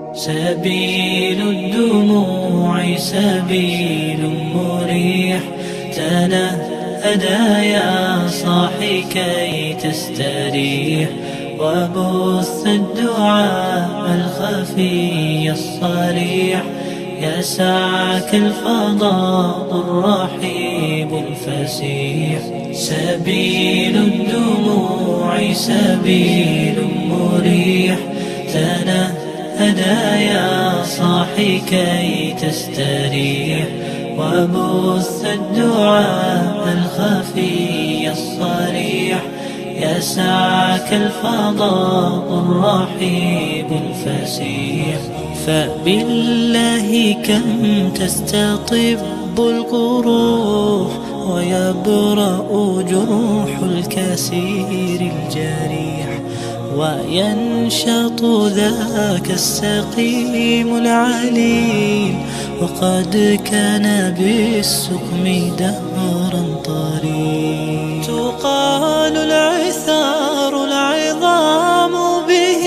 سبيل الدموع سبيل مريح تنهدى يا صاحي كي تستريح وبث الدعاء الخفي الصريح يسعك الفضاء الرحيب الفسيح سبيل الدموع سبيل مريح تنهدى يا صاحي كي تستريح وبث الدعاء الخفي الصريح يسعك الفضاء الرحيب الفسيح فبالله كم تستطب القروح ويبرأ جروح الكسير الجريح وينشط ذاك السقيم العليل وقد كان بالسقم دهرا طريق تقال العثار العظام به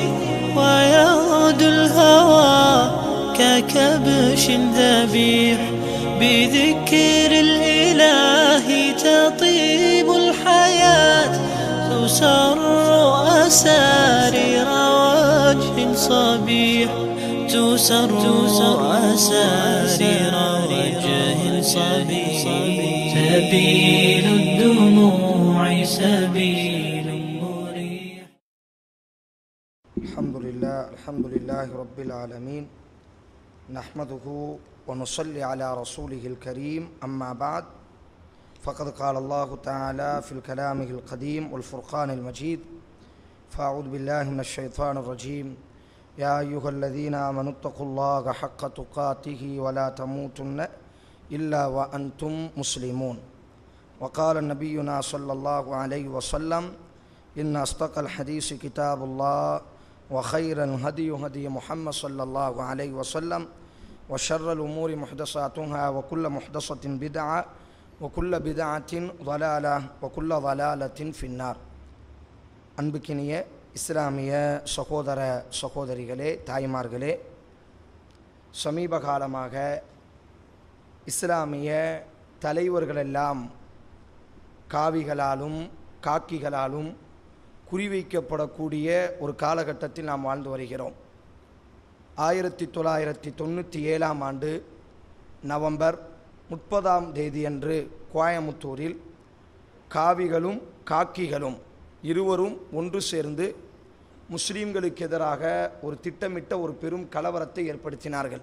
ويغدو الهوى ككبش ذبيح بذكر الإله تطيب الحياة تسر أسارير وجه صبيح تسر أسارير وجه صبيح سبيل الدموع سبيل مريح الحمد لله الحمد لله رب العالمين نحمده ونصلي على رسوله الكريم أما بعد فقد قال الله تعالى في كلامه القديم والفرقان المجيد فأعوذ بالله من الشيطان الرجيم يا أيها الذين آمنوا اتقوا الله حق تقاته ولا تموتن إلا وأنتم مسلمون وقال نبينا صلى الله عليه وسلم إن أصدق الحديث كتاب الله وخير الهدي هدي محمد صلى الله عليه وسلم وشر الأمور محدثاتها وكل محدثة بدعة وكل بدعة ضلالة وكل ضلالة في النار அன்புக்கினிய இஸ்லாமிய சகோதர சகோதரிகளே தாய்மார்களே சமீப காலமாக இஸ்லாமிய தலைவர்களெல்லாம் காவிகளாலும் காக்கிகளாலும் குறிவைக்கப்படக்கூடிய ஒரு காலகட்டத்தில் நாம் வாழ்ந்து வருகிறோம் ஆயிரத்தி தொள்ளாயிரத்தி தொண்ணூற்றி ஏழாம் ஆண்டு நவம்பர் முப்பதாம் தேதியன்று கோயமுத்தூரில் காவிகளும் காக்கிகளும் இருவரும் ஒன்று சேர்ந்து முஸ்லீம்களுக்கு எதிராக ஒரு திட்டமிட்ட ஒரு பெரும் கலவரத்தை ஏற்படுத்தினார்கள்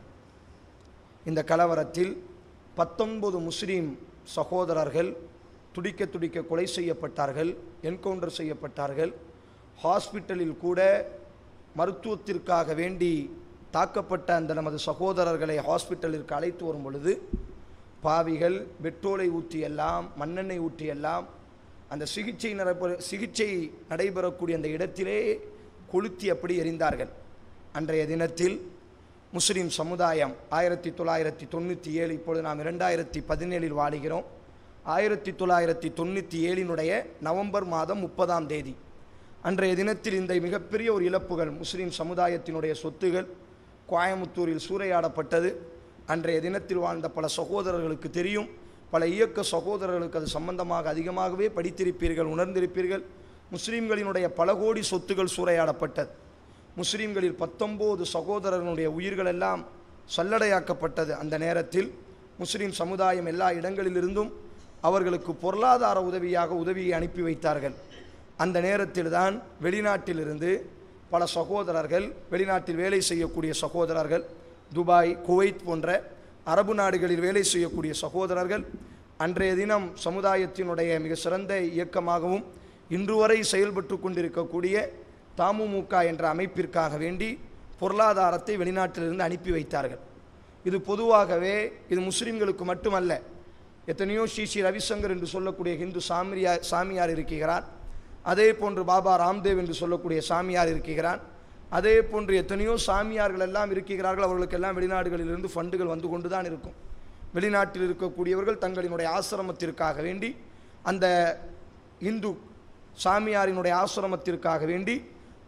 இந்த கலவரத்தில் பத்தொன்பது முஸ்லீம் சகோதரர்கள் துடிக்க துடிக்க கொலை செய்யப்பட்டார்கள் என்கவுண்டர் செய்யப்பட்டார்கள் ஹாஸ்பிட்டலில் கூட மருத்துவத்திற்காக வேண்டி தாக்கப்பட்ட அந்த நமது சகோதரர்களை ஹாஸ்பிட்டலிற்கு அழைத்து வரும் பொழுது பாவிகள் பெட்ரோலை ஊற்றியெல்லாம் மண்ணெண்ணெய் ஊற்றியெல்லாம் அந்த சிகிச்சை நடைபெற சிகிச்சை நடைபெறக்கூடிய அந்த இடத்திலே கொளுத்தி அப்படி எரிந்தார்கள் அன்றைய தினத்தில் முஸ்லீம் சமுதாயம் ஆயிரத்தி தொள்ளாயிரத்தி தொண்ணூற்றி ஏழு இப்பொழுது நாம் இரண்டாயிரத்தி பதினேழில் வாழுகிறோம் ஆயிரத்தி தொள்ளாயிரத்தி தொண்ணூற்றி ஏழினுடைய நவம்பர் மாதம் முப்பதாம் தேதி அன்றைய தினத்தில் இந்த மிகப்பெரிய ஒரு இழப்புகள் முஸ்லீம் சமுதாயத்தினுடைய சொத்துகள் கோயமுத்தூரில் சூறையாடப்பட்டது அன்றைய தினத்தில் வாழ்ந்த பல சகோதரர்களுக்கு தெரியும் பல இயக்க சகோதரர்களுக்கு அது சம்பந்தமாக அதிகமாகவே படித்திருப்பீர்கள் உணர்ந்திருப்பீர்கள் முஸ்லீம்களினுடைய பல கோடி சொத்துகள் சூறையாடப்பட்டது முஸ்லீம்களில் பத்தொம்போது சகோதரர்களுடைய உயிர்கள் எல்லாம் சல்லடையாக்கப்பட்டது அந்த நேரத்தில் முஸ்லீம் சமுதாயம் எல்லா இடங்களிலிருந்தும் அவர்களுக்கு பொருளாதார உதவியாக உதவியை அனுப்பி வைத்தார்கள் அந்த நேரத்தில் தான் வெளிநாட்டிலிருந்து பல சகோதரர்கள் வெளிநாட்டில் வேலை செய்யக்கூடிய சகோதரர்கள் துபாய் குவைத் போன்ற அரபு நாடுகளில் வேலை செய்யக்கூடிய சகோதரர்கள் அன்றைய தினம் சமுதாயத்தினுடைய மிக சிறந்த இயக்கமாகவும் இன்று வரை செயல்பட்டு கொண்டிருக்கக்கூடிய தாமுமுக என்ற அமைப்பிற்காக வேண்டி பொருளாதாரத்தை வெளிநாட்டிலிருந்து அனுப்பி வைத்தார்கள் இது பொதுவாகவே இது முஸ்லீம்களுக்கு மட்டுமல்ல எத்தனையோ ஸ்ரீ ஸ்ரீ ரவிசங்கர் என்று சொல்லக்கூடிய ஹிந்து சாமியா சாமியார் இருக்கிறார் அதே போன்று பாபா ராம்தேவ் என்று சொல்லக்கூடிய சாமியார் இருக்கிறார் அதே போன்று எத்தனையோ சாமியார்கள் எல்லாம் இருக்கிறார்கள் அவர்களுக்கெல்லாம் வெளிநாடுகளிலிருந்து ஃபண்டுகள் வந்து கொண்டு தான் இருக்கும் வெளிநாட்டில் இருக்கக்கூடியவர்கள் தங்களினுடைய ஆசிரமத்திற்காக வேண்டி அந்த இந்து சாமியாரினுடைய ஆசிரமத்திற்காக வேண்டி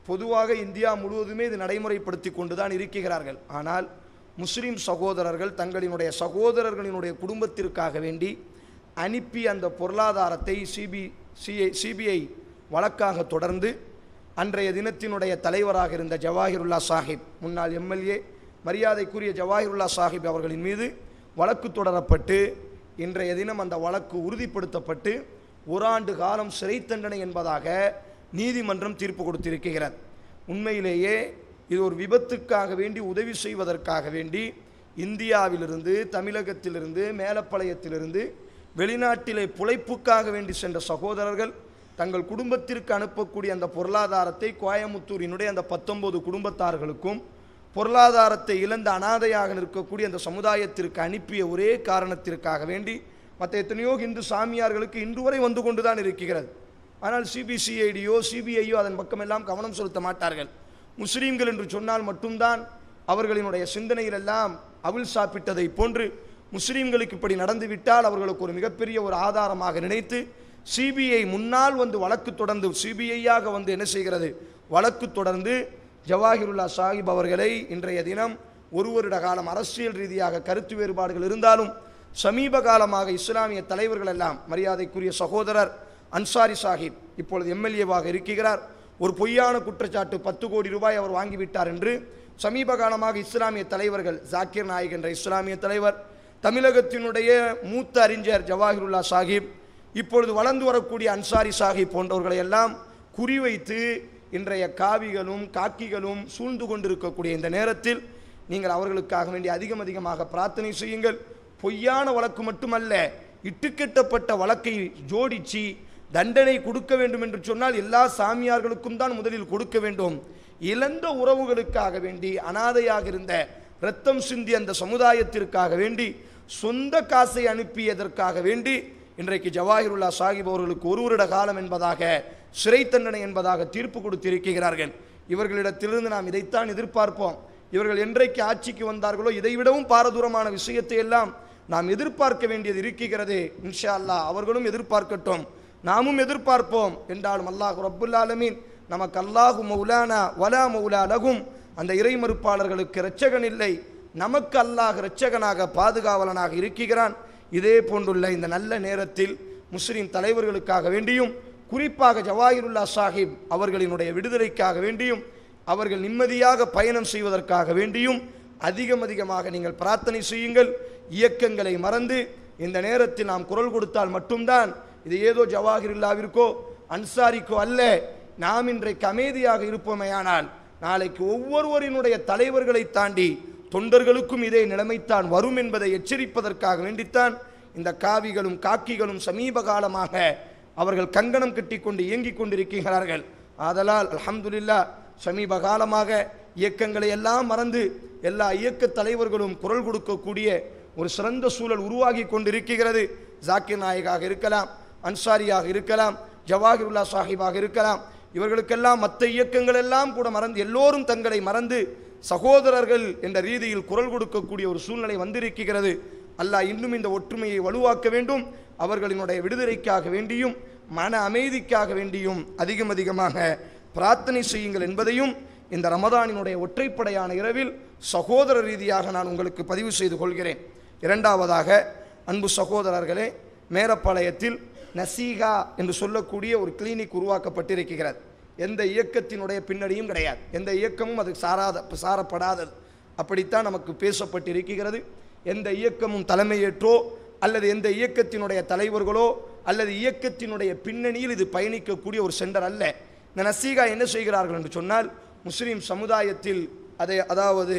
பொதுவாக இந்தியா முழுவதுமே இது நடைமுறைப்படுத்தி கொண்டு தான் இருக்கிறார்கள் ஆனால் முஸ்லிம் சகோதரர்கள் தங்களினுடைய சகோதரர்களினுடைய குடும்பத்திற்காக வேண்டி அனுப்பி அந்த பொருளாதாரத்தை சிபி சிஐ சிபிஐ வழக்காக தொடர்ந்து அன்றைய தினத்தினுடைய தலைவராக இருந்த ஜவாஹிருல்லா சாஹிப் முன்னாள் எம்எல்ஏ மரியாதைக்குரிய ஜவாஹிருல்லா சாஹிப் அவர்களின் மீது வழக்கு தொடரப்பட்டு இன்றைய தினம் அந்த வழக்கு உறுதிப்படுத்தப்பட்டு ஓராண்டு காலம் சிறை தண்டனை என்பதாக நீதிமன்றம் தீர்ப்பு கொடுத்திருக்கிறது உண்மையிலேயே இது ஒரு விபத்துக்காக வேண்டி உதவி செய்வதற்காக வேண்டி இந்தியாவிலிருந்து தமிழகத்திலிருந்து மேலப்பாளையத்திலிருந்து வெளிநாட்டிலே புழைப்புக்காக வேண்டி சென்ற சகோதரர்கள் தங்கள் குடும்பத்திற்கு அனுப்பக்கூடிய அந்த பொருளாதாரத்தை கோயமுத்தூரினுடைய அந்த பத்தொன்பது குடும்பத்தார்களுக்கும் பொருளாதாரத்தை இழந்த அனாதையாக நிற்கக்கூடிய அந்த சமுதாயத்திற்கு அனுப்பிய ஒரே காரணத்திற்காக வேண்டி மற்ற எத்தனையோ இந்து சாமியார்களுக்கு இன்று வரை வந்து கொண்டு தான் இருக்கிறது ஆனால் சிபிசிஐடியோ சிபிஐயோ அதன் பக்கமெல்லாம் கவனம் செலுத்த மாட்டார்கள் முஸ்லீம்கள் என்று சொன்னால் மட்டும்தான் அவர்களினுடைய சிந்தனையிலெல்லாம் அவிழ் சாப்பிட்டதை போன்று முஸ்லீம்களுக்கு இப்படி நடந்துவிட்டால் அவர்களுக்கு ஒரு மிகப்பெரிய ஒரு ஆதாரமாக நினைத்து சிபிஐ முன்னால் வந்து வழக்கு தொடர்ந்து சிபிஐயாக வந்து என்ன செய்கிறது வழக்கு தொடர்ந்து ஜவாஹிருல்லா சாஹிப் அவர்களை இன்றைய தினம் ஒரு வருட காலம் அரசியல் ரீதியாக கருத்து வேறுபாடுகள் இருந்தாலும் சமீப காலமாக இஸ்லாமிய தலைவர்கள் எல்லாம் மரியாதைக்குரிய சகோதரர் அன்சாரி சாஹிப் இப்பொழுது எம்எல்ஏவாக இருக்கிறார் ஒரு பொய்யான குற்றச்சாட்டு பத்து கோடி ரூபாய் அவர் வாங்கிவிட்டார் என்று சமீப காலமாக இஸ்லாமிய தலைவர்கள் ஜாக்கிர் நாயக் என்ற இஸ்லாமிய தலைவர் தமிழகத்தினுடைய மூத்த அறிஞர் ஜவாஹிருல்லா சாஹிப் இப்பொழுது வளர்ந்து வரக்கூடிய அன்சாரி சாஹிப் போன்றவர்களை எல்லாம் குறிவைத்து இன்றைய காவிகளும் காக்கிகளும் சூழ்ந்து கொண்டிருக்கக்கூடிய இந்த நேரத்தில் நீங்கள் அவர்களுக்காக வேண்டி அதிகம் அதிகமாக பிரார்த்தனை செய்யுங்கள் பொய்யான வழக்கு மட்டுமல்ல இட்டுக்கட்டப்பட்ட வழக்கை ஜோடிச்சு தண்டனை கொடுக்க வேண்டும் என்று சொன்னால் எல்லா சாமியார்களுக்கும் தான் முதலில் கொடுக்க வேண்டும் இழந்த உறவுகளுக்காக வேண்டி அனாதையாக இருந்த இரத்தம் சிந்தி அந்த சமுதாயத்திற்காக வேண்டி சொந்த காசை அனுப்பியதற்காக வேண்டி இன்றைக்கு ஜவாஹிருல்லா சாஹிப் அவர்களுக்கு ஒரு வருட காலம் என்பதாக சிறை தண்டனை என்பதாக தீர்ப்பு கொடுத்திருக்கிறார்கள் இவர்களிடத்திலிருந்து நாம் இதைத்தான் எதிர்பார்ப்போம் இவர்கள் என்றைக்கு ஆட்சிக்கு வந்தார்களோ இதைவிடவும் பாரதூரமான விஷயத்தை எல்லாம் நாம் எதிர்பார்க்க வேண்டியது இருக்கிறது இன்ஷா அல்லாஹ் அவர்களும் எதிர்பார்க்கட்டும் நாமும் எதிர்பார்ப்போம் என்றாலும் அல்லாஹ் ரப்புல் ஆலமீன் நமக்கு அல்லாஹு மௌலானா வலா மௌலா லகும் அந்த இறை மறுப்பாளர்களுக்கு இரட்சகன் இல்லை நமக்கு அல்லாஹ் இரட்சகனாக பாதுகாவலனாக இருக்கிறான் இதே போன்றுள்ள இந்த நல்ல நேரத்தில் முஸ்லிம் தலைவர்களுக்காக வேண்டியும் குறிப்பாக ஜவாஹிருல்லா சாஹிப் அவர்களினுடைய விடுதலைக்காக வேண்டியும் அவர்கள் நிம்மதியாக பயணம் செய்வதற்காக வேண்டியும் அதிகம் அதிகமாக நீங்கள் பிரார்த்தனை செய்யுங்கள் இயக்கங்களை மறந்து இந்த நேரத்தில் நாம் குரல் கொடுத்தால் மட்டும்தான் இது ஏதோ ஜவாஹிருல்லாவிற்கோ அன்சாரிக்கோ அல்ல நாம் இன்றைக்கு அமைதியாக இருப்போமேயானால் நாளைக்கு ஒவ்வொருவரினுடைய தலைவர்களை தாண்டி தொண்டர்களுக்கும் இதே நிலைமைத்தான் வரும் என்பதை எச்சரிப்பதற்காக வேண்டித்தான் இந்த காவிகளும் காக்கிகளும் சமீப காலமாக அவர்கள் கங்கணம் கட்டி கொண்டு இயங்கிக் கொண்டிருக்கிறார்கள் ஆதலால் அல்ஹம்துலில்லா சமீப காலமாக இயக்கங்களை எல்லாம் மறந்து எல்லா இயக்க தலைவர்களும் குரல் கொடுக்கக்கூடிய ஒரு சிறந்த சூழல் உருவாகி கொண்டிருக்கிறது ஜாக்கிர் நாயகாக இருக்கலாம் அன்சாரியாக இருக்கலாம் ஜவாஹிருல்லா சாஹிபாக இருக்கலாம் இவர்களுக்கெல்லாம் மற்ற இயக்கங்கள் எல்லாம் கூட மறந்து எல்லோரும் தங்களை மறந்து சகோதரர்கள் என்ற ரீதியில் குரல் கொடுக்கக்கூடிய ஒரு சூழ்நிலை வந்திருக்கிறது அல்லாஹ் இன்னும் இந்த ஒற்றுமையை வலுவாக்க வேண்டும் அவர்களினுடைய விடுதலைக்காக வேண்டியும் மன அமைதிக்காக வேண்டியும் அதிகம் அதிகமாக பிரார்த்தனை செய்யுங்கள் என்பதையும் இந்த ரமதானினுடைய ஒற்றைப்படையான இரவில் சகோதர ரீதியாக நான் உங்களுக்கு பதிவு செய்து கொள்கிறேன் இரண்டாவதாக அன்பு சகோதரர்களே மேரப்பாளையத்தில் நசீகா என்று சொல்லக்கூடிய ஒரு கிளினிக் உருவாக்கப்பட்டிருக்கிறது எந்த இயக்கத்தினுடைய பின்னணியும் கிடையாது எந்த இயக்கமும் அதுக்கு சாராத சாரப்படாதது அப்படித்தான் நமக்கு பேசப்பட்டிருக்கிறது எந்த இயக்கமும் தலைமையேற்றோ அல்லது எந்த இயக்கத்தினுடைய தலைவர்களோ அல்லது இயக்கத்தினுடைய பின்னணியில் இது பயணிக்கக்கூடிய ஒரு சென்டர் அல்ல இந்த நசீகா என்ன செய்கிறார்கள் என்று சொன்னால் முஸ்லீம் சமுதாயத்தில் அதை அதாவது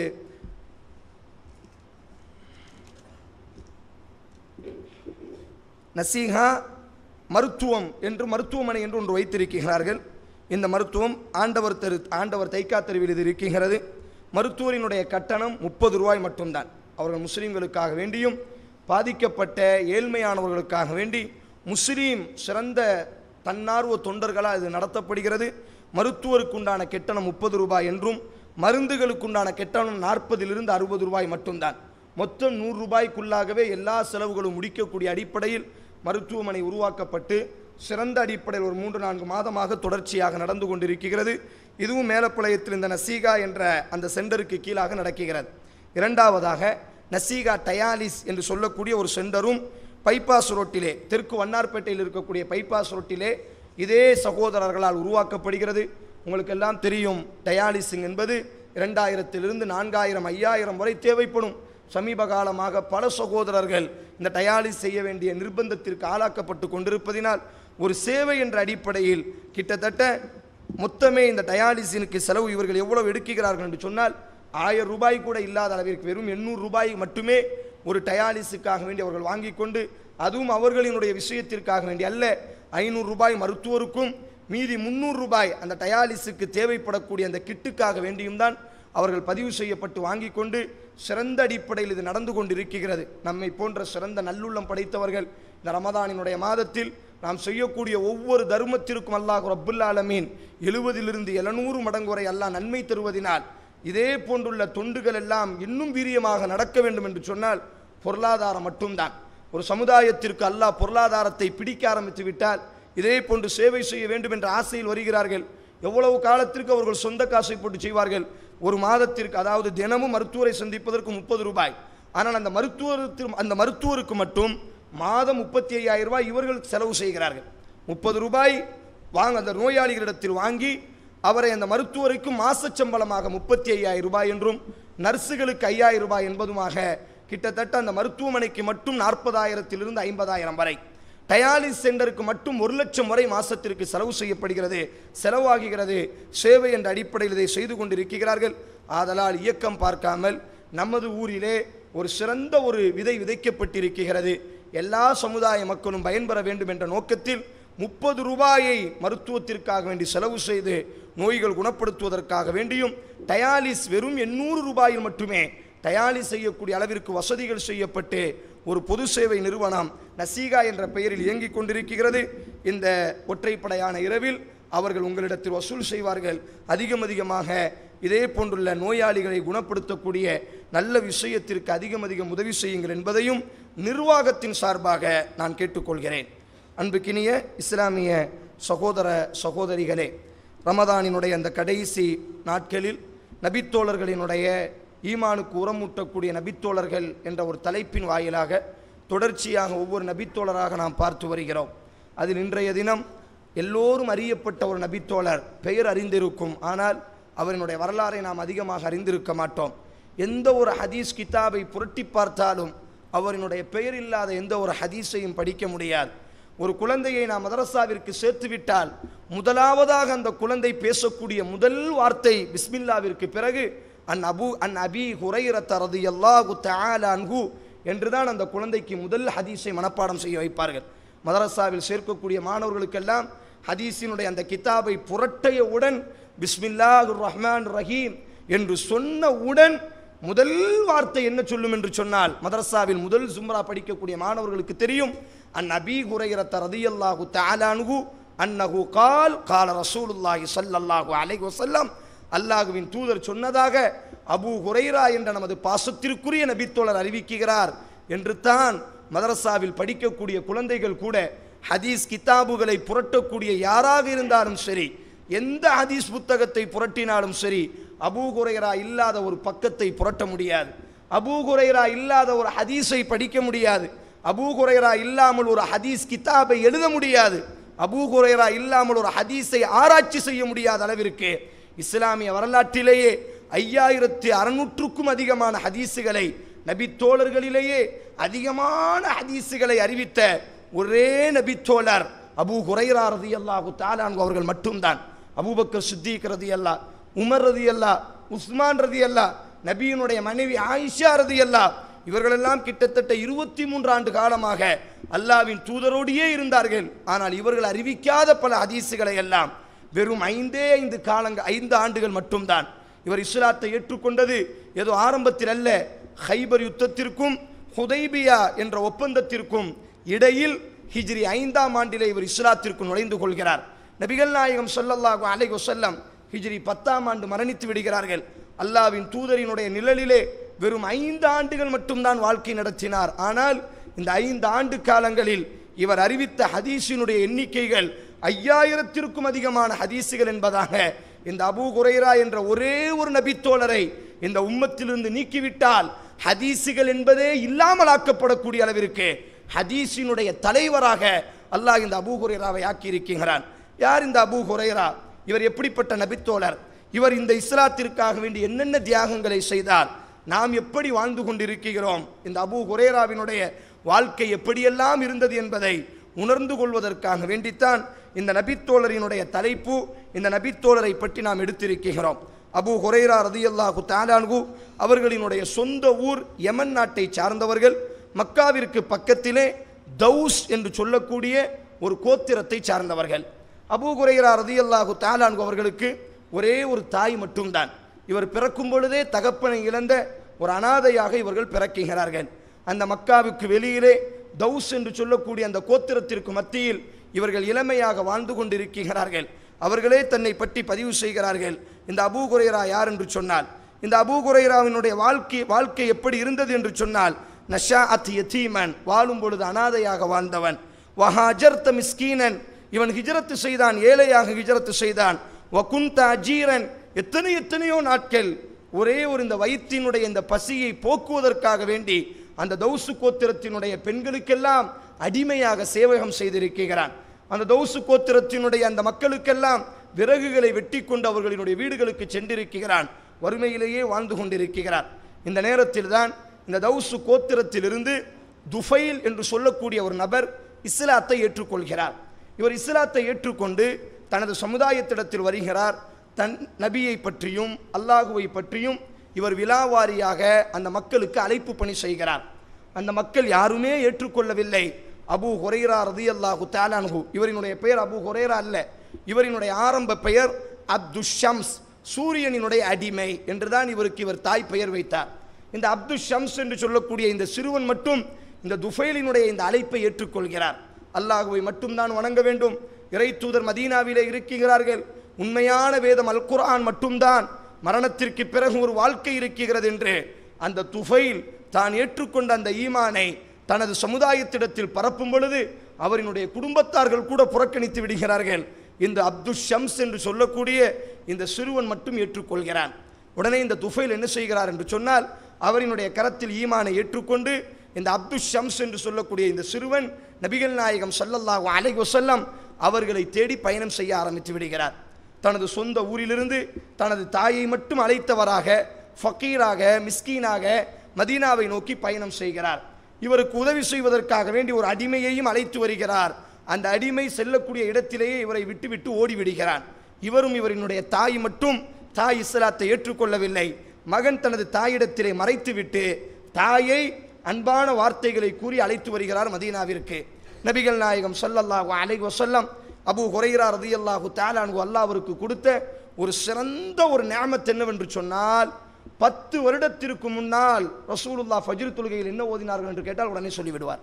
நசீகா மருத்துவம் என்று மருத்துவமனை என்று ஒன்று வைத்திருக்கிறார்கள் இந்த மருத்துவம் ஆண்டவர் தெரு ஆண்டவர் தைக்கா தெருவில் இது இருக்கிறது மருத்துவரினுடைய கட்டணம் முப்பது ரூபாய் மட்டும்தான் அவர்கள் முஸ்லீம்களுக்காக வேண்டியும் பாதிக்கப்பட்ட ஏழ்மையானவர்களுக்காக வேண்டி முஸ்லீம் சிறந்த தன்னார்வ தொண்டர்களால் இது நடத்தப்படுகிறது மருத்துவருக்குண்டான கட்டணம் முப்பது ரூபாய் என்றும் மருந்துகளுக்குண்டான கட்டணம் நாற்பதிலிருந்து அறுபது ரூபாய் மட்டும்தான் மொத்தம் நூறு ரூபாய்க்குள்ளாகவே எல்லா செலவுகளும் முடிக்கக்கூடிய அடிப்படையில் மருத்துவமனை உருவாக்கப்பட்டு சிறந்த அடிப்படையில் ஒரு மூன்று நான்கு மாதமாக தொடர்ச்சியாக நடந்து கொண்டிருக்கிறது இதுவும் மேலப்பாளையத்தில் இந்த நசீகா என்ற அந்த சென்டருக்கு கீழாக நடக்குகிறது இரண்டாவதாக நசீகா டயாலிஸ் என்று சொல்லக்கூடிய ஒரு சென்டரும் பைபாஸ் ரோட்டிலே தெற்கு வண்ணார்பேட்டையில் இருக்கக்கூடிய பைபாஸ் ரோட்டிலே இதே சகோதரர்களால் உருவாக்கப்படுகிறது உங்களுக்கு எல்லாம் தெரியும் டயாலிசிங் என்பது இரண்டாயிரத்திலிருந்து நான்காயிரம் ஐயாயிரம் வரை தேவைப்படும் சமீப காலமாக பல சகோதரர்கள் இந்த டயாலிஸ் செய்ய வேண்டிய நிர்பந்தத்திற்கு ஆளாக்கப்பட்டு கொண்டிருப்பதினால் ஒரு சேவை என்ற அடிப்படையில் கிட்டத்தட்ட மொத்தமே இந்த டயாலிசினுக்கு செலவு இவர்கள் எவ்வளவு எடுக்கிறார்கள் என்று சொன்னால் ஆயிரம் ரூபாய் கூட இல்லாத அளவிற்கு வெறும் எண்ணூறு ரூபாய் மட்டுமே ஒரு டயாலிஸுக்காக வேண்டி அவர்கள் வாங்கி கொண்டு அதுவும் அவர்களினுடைய விஷயத்திற்காக வேண்டி அல்ல ஐநூறு ரூபாய் மருத்துவருக்கும் மீதி முந்நூறு ரூபாய் அந்த டயாலிஸுக்கு தேவைப்படக்கூடிய அந்த கிட்டுக்காக வேண்டியும் தான் அவர்கள் பதிவு செய்யப்பட்டு வாங்கி கொண்டு சிறந்த அடிப்படையில் இது நடந்து கொண்டிருக்கிறது நம்மை போன்ற சிறந்த நல்லுள்ளம் படைத்தவர்கள் இந்த ரமதானினுடைய மாதத்தில் நாம் செய்யக்கூடிய ஒவ்வொரு தர்மத்திற்கும் அல்லாஹ் ரப்புல் ஆலமீன் எழுபதிலிருந்து எழுநூறு மடங்கு வரை அல்லாஹ் நன்மை தருவதினால் இதே போன்றுள்ள தொண்டுகள் எல்லாம் இன்னும் வீரியமாக நடக்க வேண்டும் என்று சொன்னால் பொருளாதாரம் மட்டும்தான் ஒரு சமுதாயத்திற்கு அல்லாஹ் பொருளாதாரத்தை பிடிக்க ஆரம்பித்து விட்டால் இதே போன்று சேவை செய்ய வேண்டும் என்ற ஆசையில் வருகிறார்கள் எவ்வளவு காலத்திற்கு அவர்கள் சொந்த காசை போட்டு செய்வார்கள் ஒரு மாதத்திற்கு அதாவது தினமும் மருத்துவரை சந்திப்பதற்கு முப்பது ரூபாய் ஆனால் அந்த மருத்துவருக்கு அந்த மருத்துவருக்கு மட்டும் மாதம் முப்பத்தி ஐயாயிரம் ரூபாய் இவர்கள் செலவு செய்கிறார்கள் முப்பது ரூபாய் வாங்க அந்த நோயாளிகளிடத்தில் வாங்கி அவரை அந்த மருத்துவருக்கும் மாசச் சம்பளமாக முப்பத்தி ஐயாயிரம் ரூபாய் என்றும் நர்ஸுகளுக்கு ஐயாயிரம் ரூபாய் என்பதுமாக கிட்டத்தட்ட அந்த மருத்துவமனைக்கு மட்டும் நாற்பதாயிரத்திலிருந்து ஐம்பதாயிரம் வரை டயாலிஸ் சென்டருக்கு மட்டும் ஒரு லட்சம் வரை மாசத்திற்கு செலவு செய்யப்படுகிறது செலவாகுகிறது சேவை என்ற அடிப்படையில் இதை செய்து கொண்டிருக்கிறார்கள் ஆதலால் இயக்கம் பார்க்காமல் நமது ஊரிலே ஒரு சிறந்த ஒரு விதை விதைக்கப்பட்டிருக்கிறது எல்லா சமுதாய மக்களும் பயன்பெற வேண்டும் என்ற நோக்கத்தில் முப்பது ரூபாயை மருத்துவத்திற்காக வேண்டி செலவு செய்து நோய்கள் குணப்படுத்துவதற்காக வேண்டியும் டயாலிஸ் வெறும் எண்ணூறு ரூபாயில் மட்டுமே டயாலிஸ் செய்யக்கூடிய அளவிற்கு வசதிகள் செய்யப்பட்டு ஒரு பொது சேவை நிறுவனம் நசீகா என்ற பெயரில் இயங்கிக் கொண்டிருக்கிறது இந்த ஒற்றைப்படையான இரவில் அவர்கள் உங்களிடத்தில் வசூல் செய்வார்கள் அதிகம் அதிகமாக இதே போன்றுள்ள நோயாளிகளை குணப்படுத்தக்கூடிய நல்ல விஷயத்திற்கு அதிகம் அதிகம் உதவி செய்யுங்கள் என்பதையும் நிர்வாகத்தின் சார்பாக நான் கேட்டுக்கொள்கிறேன் அன்புக்கினிய இஸ்லாமிய சகோதர சகோதரிகளே ரமதானினுடைய அந்த கடைசி நாட்களில் நபித்தோழர்களினுடைய ஈமானுக்கு உரமூட்டக்கூடிய நபித்தோழர்கள் என்ற ஒரு தலைப்பின் வாயிலாக தொடர்ச்சியாக ஒவ்வொரு நபித்தோழராக நாம் பார்த்து வருகிறோம் அதில் இன்றைய தினம் எல்லோரும் அறியப்பட்ட ஒரு நபித்தோழர் பெயர் அறிந்திருக்கும் ஆனால் அவரினுடைய வரலாறை நாம் அதிகமாக அறிந்திருக்க மாட்டோம் எந்த ஒரு ஹதீஸ் கிதாபை புரட்டி பார்த்தாலும் அவரினுடைய பெயர் இல்லாத எந்த ஒரு ஹதீஸையும் படிக்க முடியாது ஒரு குழந்தையை நாம் மதரசாவிற்கு சேர்த்துவிட்டால் முதலாவதாக அந்த குழந்தை பேசக்கூடிய முதல் வார்த்தை பிஸ்மில்லாவிற்கு பிறகு அன் அபு அன் அபி ஹுரைரத் ரதியல்லாஹு தஆலா அன்ஹு என்றுதான் அந்த குழந்தைக்கு முதல் ஹதீஸை மனப்பாடம் செய்ய வைப்பார்கள் மதரசாவில் சேர்க்கக்கூடிய மாணவர்களுக்கெல்லாம் ஹதீஸினுடைய அந்த கிதாபை புரட்டையவுடன் பிஸ்மில்லாஹுர் ரஹ்மான் ரஹீம் என்று சொன்னவுடன் முதல் வார்த்தை என்ன சொல்லும் என்று சொன்னால் மதரசாவில் முதல் சும்ரா படிக்கக்கூடிய மாணவர்களுக்கு தெரியும் அன் அபி ஹுரைரத் ரதியல்லாஹு தஆலா அன்ஹு அன்னஹு கால் கால ரசூலுல்லாஹி ஸல்லல்லாஹு அலைஹி வஸல்லம் அல்லாஹுவின் தூதர் சொன்னதாக அபூ ஹுரைரா என்ற நமது பாசத்திற்குரிய நபித்தோழர் அறிவிக்கிறார் என்று தான் மதரசாவில் படிக்கக்கூடிய குழந்தைகள் கூட ஹதீஸ் கிதாபுகளை புரட்டக்கூடிய யாராக இருந்தாலும் சரி எந்த ஹதீஸ் புத்தகத்தை புரட்டினாலும் சரி அபூ ஹுரைரா இல்லாத ஒரு பக்கத்தை புரட்ட முடியாது அபூ ஹுரைரா இல்லாத ஒரு ஹதீஸை படிக்க முடியாது அபூ ஹுரைரா இல்லாமல் ஒரு ஹதீஸ் கிதாபை எழுத முடியாது அபூ ஹுரைரா இல்லாமல் ஒரு ஹதீஸை ஆராய்ச்சி செய்ய முடியாத அளவிற்கு இஸ்லாமிய வரலாற்றிலேயே ஐயாயிரத்தி அறுநூற்றுக்கும் அதிகமான ஹதீஸுகளை நபித்தோழர்களிலேயே அதிகமான ஹதீஸுகளை அறிவித்த ஒரே நபித்தோழர் அபூ ஹுரைரா ரதி அல்லாஹு தாலான் அவர்கள் மட்டும்தான் அபூபக்கர் சித்திக் ரதி அல்லா உமர் ரதி அல்லா உஸ்மான் ரதி அல்லா நபியினுடைய மனைவி ஆயிஷா ரதி அல்லா இவர்களெல்லாம் கிட்டத்தட்ட இருபத்தி மூன்று ஆண்டு காலமாக அல்லாவின் தூதரோடையே இருந்தார்கள் ஆனால் இவர்கள் அறிவிக்காத பல ஹதீஸுகளை எல்லாம் வெறும் ஐந்தே ஐந்து காலங்கள் ஐந்து ஆண்டுகள் மட்டும்தான் இவர் இஸ்லாத்தை ஏற்றுக்கொண்டது ஏதோ ஆரம்பத்தில் அல்ல ஹைபர் யுத்தத்திற்கும் ஹுதைபியா என்ற ஒப்பந்தத்திற்கும் இடையில் ஹிஜ்ரி ஐந்தாம் ஆண்டிலே இவர் இஸ்லாத்திற்கு நுழைந்து கொள்கிறார் நபிகள் நாயகம் ஸல்லல்லாஹு அலைஹி வஸல்லம் ஹிஜ்ரி பத்தாம் ஆண்டு மரணித்து விடுகிறார்கள் அல்லாவின் தூதரினுடைய நிழலிலே வெறும் ஐந்து ஆண்டுகள் மட்டும்தான் வாழ்க்கை நடத்தினார் ஆனால் இந்த ஐந்து ஆண்டு காலங்களில் இவர் அறிவித்த ஹதீஸினுடைய எண்ணிக்கைகள் ஐயாயிரத்திற்கும் அதிகமான ஹதீஸுகள் என்பதாக இந்த அபூ குரைரா என்ற ஒரே ஒரு நபித்தோழரை இந்த உம்மத்திலிருந்து நீக்கிவிட்டால் ஹதீஸுகள் என்பதே இல்லாமல் ஆக்கப்படக்கூடிய அளவிற்கு ஹதீஸினுடைய தலைவராக அல்லாஹ் இந்த அபூ குரைராவை ஆக்கி இருக்கின்றான் யார் இந்த அபூ குரைரா இவர் எப்படிப்பட்ட நபித்தோழர் இவர் இந்த இஸ்லாத்திற்காக வேண்டி என்னென்ன தியாகங்களை செய்தார் நாம் எப்படி வாழ்ந்து கொண்டிருக்கிறோம் இந்த அபூ குரேராவினுடைய வாழ்க்கை எப்படியெல்லாம் இருந்தது என்பதை உணர்ந்து கொள்வதற்காக வேண்டித்தான் இந்த நபித்தோழரினுடைய தலைப்பு இந்த நபித்தோழரை பற்றி நாம் எடுத்திருக்கிறோம் அபூ ஹுரைரா ரதியல்லாஹு தாலான்கு அவர்களினுடைய சொந்த ஊர் யமன் நாட்டை சார்ந்தவர்கள் மக்காவிற்கு பக்கத்திலே தௌஸ் என்று சொல்லக்கூடிய ஒரு கோத்திரத்தை சார்ந்தவர்கள் அபூ குரைரா ரதியல்லாஹு தாலான்கு அவர்களுக்கு ஒரே ஒரு தாய் மட்டும்தான் இவர் பிறக்கும் பொழுதே தகப்பனை இழந்த ஒரு அனாதையாக இவர்கள் பிறக்குகிறார்கள் அந்த மக்காவுக்கு வெளியிலே தௌஸ் என்று சொல்லக்கூடிய அந்த கோத்திரத்திற்கு மத்தியில் இவர்கள் இளமையாக வாழ்ந்து கொண்டிருக்கிறார்கள் அவர்களே தன்னை பற்றி பதிவு செய்கிறார்கள் இந்த அபூ குரைரா யார் என்று சொன்னால் இந்த அபூ குரைராவினுடைய வாழ்க்கை வாழ்க்கை எப்படி இருந்தது என்று சொன்னால் நஷா அத் யதீமன் வாழும் பொழுது அனாதையாக வாழ்ந்தவன் வஹாஜர்த மிஸ்கீனன் இவன் ஹிஜரத்து செய்தான் ஏழையாக ஹிஜரத்து செய்தான் வகுந்த அஜீரன் எத்தனை எத்தனையோ நாட்கள் ஒரே ஒரு இந்த வயிற்றினுடைய இந்த பசியை போக்குவதற்காக வேண்டி அந்த தௌசு கோத்திரத்தினுடைய பெண்களுக்கெல்லாம் அடிமையாக சேவகம் செய்திருக்கிறான் அந்த தௌசு கோத்திரத்தினுடைய அந்த மக்களுக்கெல்லாம் விறகுகளை வெட்டி கொண்டு அவர்களினுடைய வீடுகளுக்கு சென்றிருக்கிறான் வறுமையிலேயே வாழ்ந்து கொண்டிருக்கிறார் இந்த நேரத்தில் தான் இந்த தௌசு கோத்திரத்திலிருந்து துஃபைல் என்று சொல்லக்கூடிய ஒரு நபர் இஸ்லாத்தை ஏற்றுக்கொள்கிறார் இவர் இஸ்லாத்தை ஏற்றுக்கொண்டு தனது சமுதாயத்திடத்தில் வருகிறார் தன் நபியை பற்றியும் அல்லாஹுவை பற்றியும் இவர் விலாவாரியாக அந்த மக்களுக்கு அழைப்பு பணி செய்கிறார் அந்த மக்கள் யாருமே ஏற்றுக்கொள்ளவில்லை அபு ஹுரைரா ரதி அல்லாஹு தாலான்ஹு இவரினுடைய பெயர் அபு ஹுரைரா அல்ல இவரினுடைய ஆரம்ப பெயர் அப்து ஷம்ஸ் சூரியனினுடைய அடிமை என்றுதான் இவருக்கு இவர் தாய் பெயர் வைத்தார் இந்த அப்து ஷம்ஸ் என்று சொல்லக்கூடிய இந்த சிறுவன் மட்டும் இந்த துஃபைலினுடைய இந்த அழைப்பை ஏற்றுக்கொள்கிறார் அல்லாஹுவை மட்டும்தான் வணங்க வேண்டும் இறை தூதர் மதீனாவிலே இருக்கிறார்கள் உண்மையான வேதம் அல் குர்ஆன் மட்டும்தான் மரணத்திற்கு பிறகு ஒரு வாழ்க்கை இருக்கிறது என்று அந்த துஃபைல் தான் ஏற்றுக்கொண்ட அந்த ஈமானை தனது சமுதாயத்திடத்தில் பரப்பும் பொழுது அவரினுடைய குடும்பத்தார்கள் கூட புறக்கணித்து விடுகிறார்கள் இந்த அப்து ஷம்ஸ் என்று சொல்லக்கூடிய இந்த சிறுவன் மட்டும் ஏற்றுக்கொள்கிறான் உடனே இந்த துஃபைல் என்ன செய்கிறார் என்று சொன்னால் அவரினுடைய கரத்தில் ஈமானை ஏற்றுக்கொண்டு இந்த அப்து ஷம்ஸ் என்று சொல்லக்கூடிய இந்த சிறுவன் நபிகள் நாயகம் ஸல்லல்லாஹு அலைஹி வஸல்லம் அவர்களை தேடி பயணம் செய்ய ஆரம்பித்து விடுகிறார் தனது சொந்த ஊரிலிருந்து தனது தாயை மட்டும் அழைத்தவராக ஃபக்கீராக மிஸ்கீனாக மதீனாவை நோக்கி பயணம் செய்கிறார் இவருக்கு உதவி செய்வதற்காக வேண்டி ஒரு அடிமையையும் அழைத்து வருகிறார் அந்த அடிமை செல்லக்கூடிய இடத்திலேயே இவரை விட்டுவிட்டு ஓடிவிடுகிறான் இவரும் இவரினுடைய தாய் மட்டும் தாய் இஸ்லாத்தை ஏற்றுக்கொள்ளவில்லை மகன் தனது தாயிடத்திலே மறைத்துவிட்டு தாயை அன்பான வார்த்தைகளை கூறி அழைத்து வருகிறார் மதீனாவிற்கு நபிகள் நாயகம் ஸல்லல்லாஹு அலைஹி வஸல்லம் அபூ ஹுரைரா ரதியல்லாஹு தஆலாஹு அல்லாஹ்விற்கு கொடுத்த ஒரு சிறந்த ஒரு நியாமத் என்னவென்று சொன்னால் பத்து வருடத்திற்கு முன்னால் ரசூலுல்லாஹ் ஃபஜ்ர் தொழுகையில் என்ன ஓதினார்கள் என்று கேட்டால் உடனே சொல்லிவிடுவார்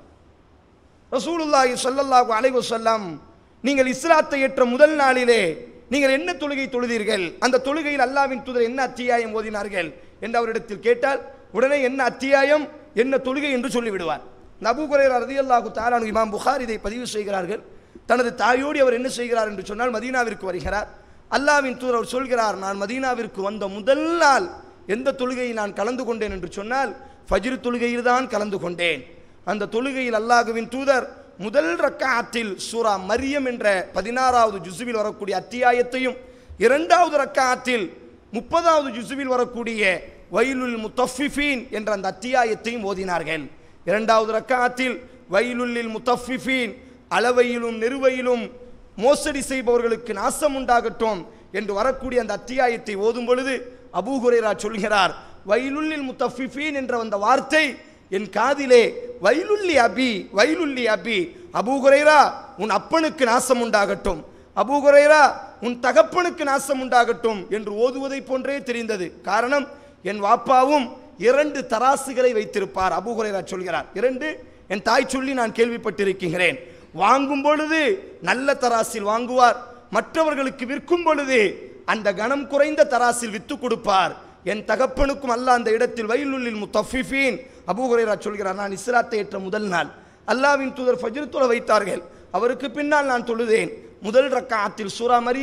ரசூலுல்லாஹி ஸல்லல்லாஹு அலைஹி வஸல்லம் நீங்கள் இஸ்லாத்தை ஏற்ற முதல் நாளிலே நீங்கள் என்ன தொழுகை தொழுதீர்கள் அந்த தொழுகையில் அல்லாஹ்வின் தூதர் என்ன அத்தியாயம் ஓதினார்கள் என்று அவரிடத்தில் கேட்டால் உடனே என்ன அத்தியாயம் என்ன தொழுகை என்று சொல்லிவிடுவார் நபு குரேரா ரதியல்லாஹு தாலானு இமாம் புகார் இதை பதிவு செய்கிறார்கள் தனது தாயோடு அவர் என்ன செய்கிறார் என்று சொன்னால் மதீனாவிற்கு வருகிறார் அல்லாஹ்வின் தூதர் அவர் சொல்கிறார் நான் மதீனாவிற்கு வந்த முதல் நாள் எந்த தொழுகையை நான் கலந்து கொண்டேன் என்று சொன்னால் ஃபஜ்ர் தொழுகையில் தான் கலந்து கொண்டேன் அந்த தொழுகையில் அல்லாஹுவின் தூதர் முதல் ரக்காத்தில் சூரா மரியம் என்ற பதினாறாவது ஜுசுவில் வரக்கூடிய அத்தியாயத்தையும் இரண்டாவது ரக்காத்தில் முப்பதாவது ஜுசுவில் வரக்கூடிய வைலுல் முத்தஃபிஃபீன் என்ற அந்த அத்தியாயத்தையும் ஓதினார்கள் இரண்டாவது ரக்காத்தில் வைலுல்லில் முத்தஃபிஃபீன் அளவையிலும் நெருவையிலும் மோசடி செய்பவர்களுக்கு நாசம் உண்டாகட்டும் என்று வரக்கூடிய அந்த அத்தியாயத்தை ஓதும் பொழுது அபூ ஹுரைரா சொல்கிறார் வைலுல்லில் முத்தஃபிஃபீன் என்ற அந்த வார்த்தை என் காதிலே வைலுல்லி அபி வைலுல்லி அபி அபூ ஹுரைரா உன் அப்பனுக்கு நாசம் உண்டாகட்டும் அபூ ஹுரைரா உன் தகப்பனுக்கு நாசம் உண்டாகட்டும் என்று ஓதுவதை போன்றே தெரிந்தது காரணம் என் வாப்பாவும் இரண்டு தராசுகளை வைத்திருப்பார் அபூ ஹுரைரா சொல்கிறார் இரண்டு என் தாய் சொல்லி நான் கேள்விப்பட்டிருக்கிறேன் வாங்கும் பொழுது நல்ல தராசில் வாங்குவார் மற்றவர்களுக்கு விற்கும் பொழுது அந்த கணம் குறைந்த தராசில் வித்து கொடுப்பார் என் தகப்பனுக்கும் அல்ல அந்த இடத்தில் வயலுள்ளில் முத்தஃபிஃபீன் அபூஹுரைரா சொல்கிறார் நான் இஸ்லாத்தை ஏற்ற முதல் நாள் அல்லாவின் தூதர் ஃபஜ்ர் தொழ வைத்தார்கள் அவருக்கு பின்னால் நான் தொழுதேன் முதல் ரக்காத்தில் சூரா மரியம்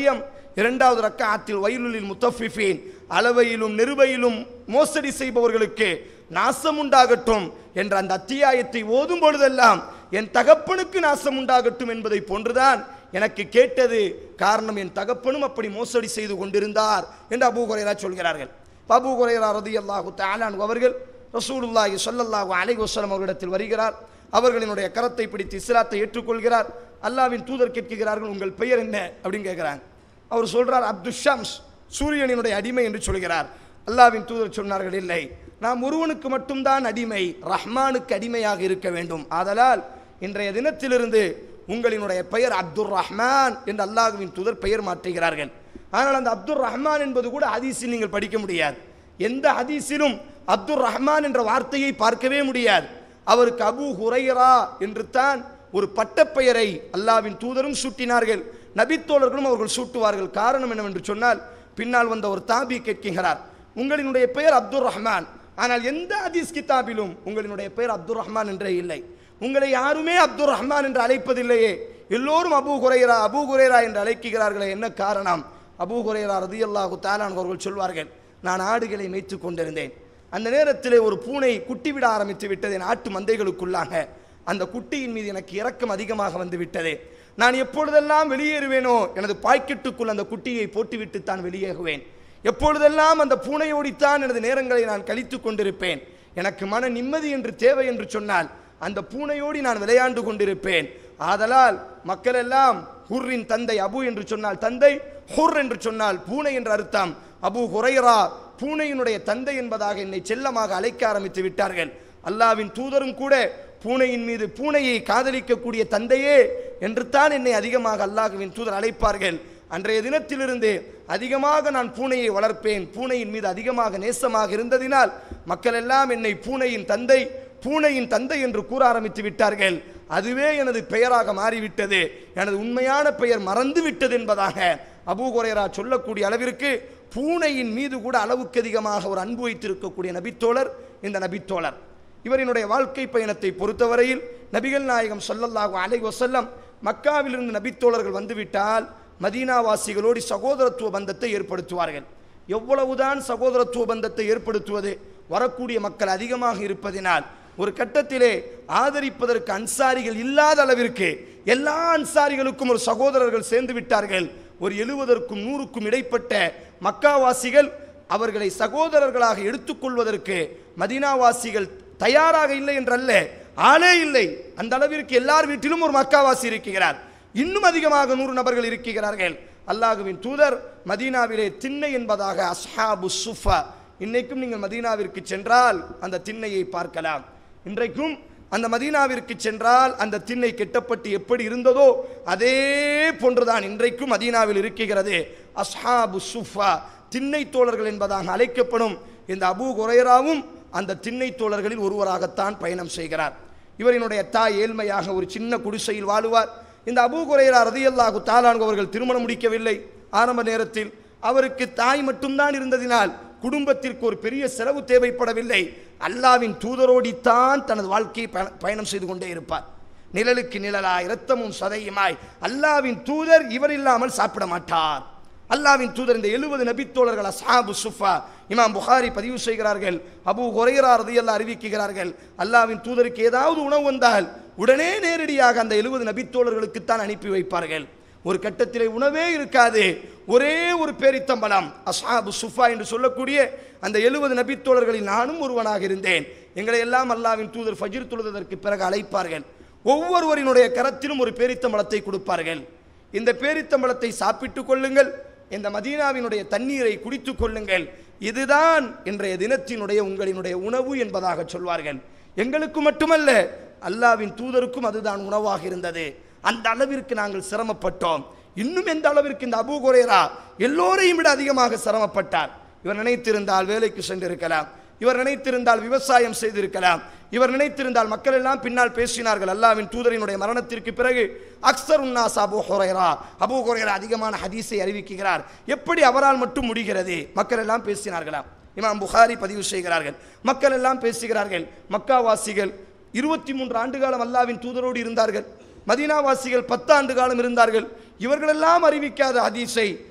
இரண்டாவது ரக்காத்தில் வயலுலில் முத்தஃபிஃபீன் அளவையிலும் நிறுவையிலும் மோசடி செய்பவர்களுக்கு நாசம் உண்டாகட்டும் என்ற அந்த அத்தியாயத்தை ஓதும் பொழுதெல்லாம் என் தகப்பனுக்கு நாசம் உண்டாகட்டும் என்பதை போன்றுதான் எனக்கு கேட்டது காரணம் என் தகப்பனும் அப்படி மோசடி செய்து கொண்டிருந்தார் என்று அபூ குரைரா சொல்கிறார்கள் அபூ குரைரா ரதி அல்லாஹு தாலான் அவர்கள் ரசூலுல்லாஹி ஸல்லல்லாஹு அலைஹி வஸல்லம் அவர்களிடத்தில் வருகிறார் அவர்களினுடைய கரத்தை பிடித்து இஸ்லாத்தை ஏற்றுக்கொள்கிறார் அல்லாவின் தூதர் கேட்கிறார்கள் உங்கள் பெயர் என்ன அப்படின்னு கேட்குறாங்க அவர் சொல்றார் அப்துல் ஷம்ஸ் சூரியனினுடைய அடிமை என்று சொல்கிறார் அல்லாவின் தூதர் சொன்னார்கள் இல்லை நாம் ஒருவனுக்கு மட்டும்தான் அடிமை ரஹ்மானுக்கு அடிமையாக இருக்க வேண்டும் ஆதலால் இன்றைய தினத்திலிருந்து உங்களினுடைய பெயர் அப்துல் ரஹ்மான் என்று அல்லாஹுவின் தூதர் பெயர் மாற்றுகிறார்கள் ஆனால் அந்த அப்துல் ரஹ்மான் என்பது கூட ஹதீஸில் நீங்கள் படிக்க முடியாது எந்த ஹதீஸிலும் அப்துல் ரஹ்மான் என்ற வார்த்தையை பார்க்கவே முடியாது அவருக்கு அபு ஹுரைரா என்று தான் ஒரு பட்டப்பெயரை அல்லாவின் தூதரும் சூட்டினார்கள் நபித்தோழர்களும் அவர்கள் சூட்டுவார்கள் காரணம் என்னவென்று சொன்னால் பின்னால் வந்த ஒரு தாபி கேட்கிறார் உங்களினுடைய பெயர் அப்துல் ரஹ்மான் ஆனால் எந்த ஹதீஸ் கிதாபிலும் உங்களினுடைய பெயர் அப்துல் ரஹ்மான் என்றே இல்லை உங்களை யாருமே அப்துல் ரஹ்மான் என்று அழைப்பதில்லையே எல்லோரும் அபு குரைரா அபு குரைரா என்று அழைக்கிறார்களே என்ன காரணம் அபு குரைரா ரதியல்லாஹு தாலான் அவர்கள் சொல்வார்கள் நான் ஆடுகளை மேய்த்து கொண்டிருந்தேன் அந்த நேரத்திலே ஒரு பூனை குட்டி விட ஆரம்பித்து விட்டது என் ஆட்டு மந்தைகளுக்குள்ளாக அந்த குட்டியின் மீது எனக்கு இரக்கம் அதிகமாக வந்து விட்டது நான் எப்பொழுதெல்லாம் வெளியேறுவேனோ எனது பாக்கெட்டுக்குள் அந்த குட்டியை போட்டுவிட்டு தான் வெளியேறுவேன் எப்பொழுதெல்லாம் அந்த பூனையோடித்தான் எனது நேரங்களை நான் கழித்து கொண்டிருப்பேன் எனக்கு மன நிம்மதி என்று தேவை என்று சொன்னால் அந்த பூனையோடி நான் விளையாண்டு கொண்டிருப்பேன் ஆதலால் மக்கள் எல்லாம் ஹுர்ரின் தந்தை அபு என்று சொன்னால் தந்தை ஹுர் என்று சொன்னால் பூனை என்று அர்த்தம் அபு ஹுரைரா பூனையினுடைய தந்தை என்பதாக என்னை செல்லமாக அழைக்க ஆரம்பித்து விட்டார்கள் அல்லாவின் தூதரும் கூட பூனையின் மீது பூனையை காதலிக்கக்கூடிய தந்தையே என்று தான் என்னை அதிகமாக அல்லாஹுவின் தூதர் அழைப்பார்கள் அன்றைய தினத்திலிருந்து அதிகமாக நான் பூனையை வளர்ப்பேன் பூனையின் மீது அதிகமாக நேசமாக இருந்ததினால் மக்கள் எல்லாம் என்னை பூனையின் தந்தை பூனையின் தந்தை என்று கூற ஆரம்பித்து விட்டார்கள் அதுவே எனது பெயராக மாறிவிட்டது எனது உண்மையான பெயர் மறந்து விட்டது என்பதாக அபூ குரைரா சொல்லக்கூடிய அளவிற்கு பூனையின் மீது கூட அளவுக்கு அதிகமாக ஒரு அன்பு வைத்திருக்கக்கூடிய நபித்தோழர் இந்த நபித்தோழர் இவரினுடைய வாழ்க்கை பயணத்தை பொறுத்தவரையில் நபிகள் நாயகம் ஸல்லல்லாஹு அலைஹி வஸல்லம் மக்காவிலிருந்து நபித்தோழர்கள் வந்துவிட்டால் மதீனாவாசிகளோடு சகோதரத்துவ பந்தத்தை ஏற்படுத்துவார்கள் எவ்வளவுதான் சகோதரத்துவ பந்தத்தை ஏற்படுத்துவது வரக்கூடிய மக்கள் அதிகமாக இருப்பதினால் ஒரு கட்டத்திலே ஆதரிப்பதற்கு அன்சாரிகள் இல்லாத அளவிற்கு எல்லா அன்சாரிகளுக்கும் ஒரு சகோதரர்கள் சேர்ந்து விட்டார்கள் ஒரு எழுவதற்கும் நூறுக்கும் இடைப்பட்ட மக்காவாசிகள் அவர்களை சகோதரர்களாக எடுத்துக்கொள்வதற்கு மதீனாவாசிகள் தயாராக இல்லை என்றல்ல ஆளே இல்லை அந்த அளவிற்கு எல்லார் வீட்டிலும் ஒரு மக்காவாசி இருக்கிறார் இன்னும் அதிகமாக நூறு நபர்கள் இருக்கிறார்கள் அல்லாஹுவின் தூதர் மதீனாவிலே திண்ணை என்பதாக அஸ்ஹாபு சுஃபா இன்னைக்கும் நீங்கள் மதீனாவிற்கு சென்றால் அந்த திண்ணையை பார்க்கலாம் இன்றைக்கும் அந்த மதீனாவிற்கு சென்றால் அந்த திண்ணை கெட்டப்பட்டு எப்படி இருந்ததோ அதே போன்றுதான் இன்றைக்கும் மதீனாவில் இருக்கிறது அஸ்ஹாபு சுஃபா திண்ணை தோழர்கள் என்பதாக அழைக்கப்படும் இந்த அபூ குரைராவும் அந்த திண்ணை தோழர்களில் ஒருவராகத்தான் பயணம் செய்கிறார் இவரினுடைய தாய் ஏழ்மையாக ஒரு சின்ன குடிசையில் வாழுவார் இந்த அபூ குரைரா ரதியல்லாஹு தாலான் அவர்கள் திருமணம் முடிக்கவில்லை ஆரம்ப நேரத்தில் அவருக்கு தாய் மட்டும்தான் இருந்ததினால் குடும்பத்திற்கு ஒரு பெரிய செலவு தேவைப்படவில்லை அல்லாவின் தூதரோடித்தான் தனது வாழ்க்கையை பய- பயணம் செய்து கொண்டே இருப்பார் நிழலுக்கு நிழலாய் இரத்தமும் சதையுமாய் அல்லாவின் தூதர் இவர் இல்லாமல் சாப்பிட மாட்டார் அல்லாவின் தூதர் இந்த எழுபது நபித்தோழர்கள் அஸ்ஹாபு சுஃபா இமாம் புகாரி பதிவு செய்கிறார்கள் அபூ ஹுரைரா ரதியல்லா அறிவிக்கிறார்கள் அல்லாவின் தூதருக்கு ஏதாவது உணவு வந்தால் உடனே நேரடியாக அந்த எழுபது நபித்தோழர்களுக்குத்தான் அனுப்பி வைப்பார்கள் ஒரு கட்டத்திலே உணவே இருக்காது ஒரே ஒரு பேரித்தம்பலம் அஸ்ஹாபு சுஃபா என்று சொல்லக்கூடிய அந்த எழுபது நபித்தோழர்களில் நானும் ஒருவனாக இருந்தேன் எங்களை எல்லாம் அல்லாவின் தூதர் ஃபஜ்ர் தொழுதற்கு பிறகு அழைப்பார்கள் ஒவ்வொருவரினுடைய கரத்திலும் ஒரு பேரித்தம்பளத்தை கொடுப்பார்கள் இந்த பேரித்தம்பளத்தை சாப்பிட்டுக் கொள்ளுங்கள் இந்த மதீனாவினுடைய தண்ணீரை குடித்துக் கொள்ளுங்கள் இதுதான் இன்றைய தினத்தினுடைய உங்களினுடைய உணவு என்பதாக சொல்வார்கள் எங்களுக்கு மட்டுமல்ல அல்லாவின் தூதருக்கும் அதுதான் உணவாக இருந்தது அந்த அளவிற்கு நாங்கள் சிரமப்பட்டோம் இன்னும் எந்த அளவிற்கு இந்த அபூ குரேரா எல்லோரையும் விட அதிகமாக சிரமப்பட்டார் இவர் நினைத்திருந்தால் வேலைக்கு சென்றிருக்கலாம் இவர் நினைத்திருந்தால் விவசாயம் செய்திருக்கலாம் இவர் நினைத்திருந்தால் மக்கள் எல்லாம் பின்னால் பேசினார்கள் அல்லாவின் தூதரினுடைய மரணத்திற்கு பிறகு அக்சர் உன்னாஸ் அபு ஹுரைரா அபு ஹுரைரா அதிகமான ஹதீஸை அறிவிக்கிறார் எப்படி அவரால் மட்டும் முடிகிறது மக்கள் எல்லாம் பேசினார்களாம் இமாம் புகாரி பதிவு செய்கிறார்கள் மக்கள் எல்லாம் பேசுகிறார்கள் மக்காவாசிகள் இருபத்தி மூன்று ஆண்டு காலம் அல்லாவின் தூதரோடு இருந்தார்கள் மதீனாவாசிகள் பத்து ஆண்டு காலம் இருந்தார்கள் இவர்களெல்லாம் அறிவிக்காத ஹதீஸை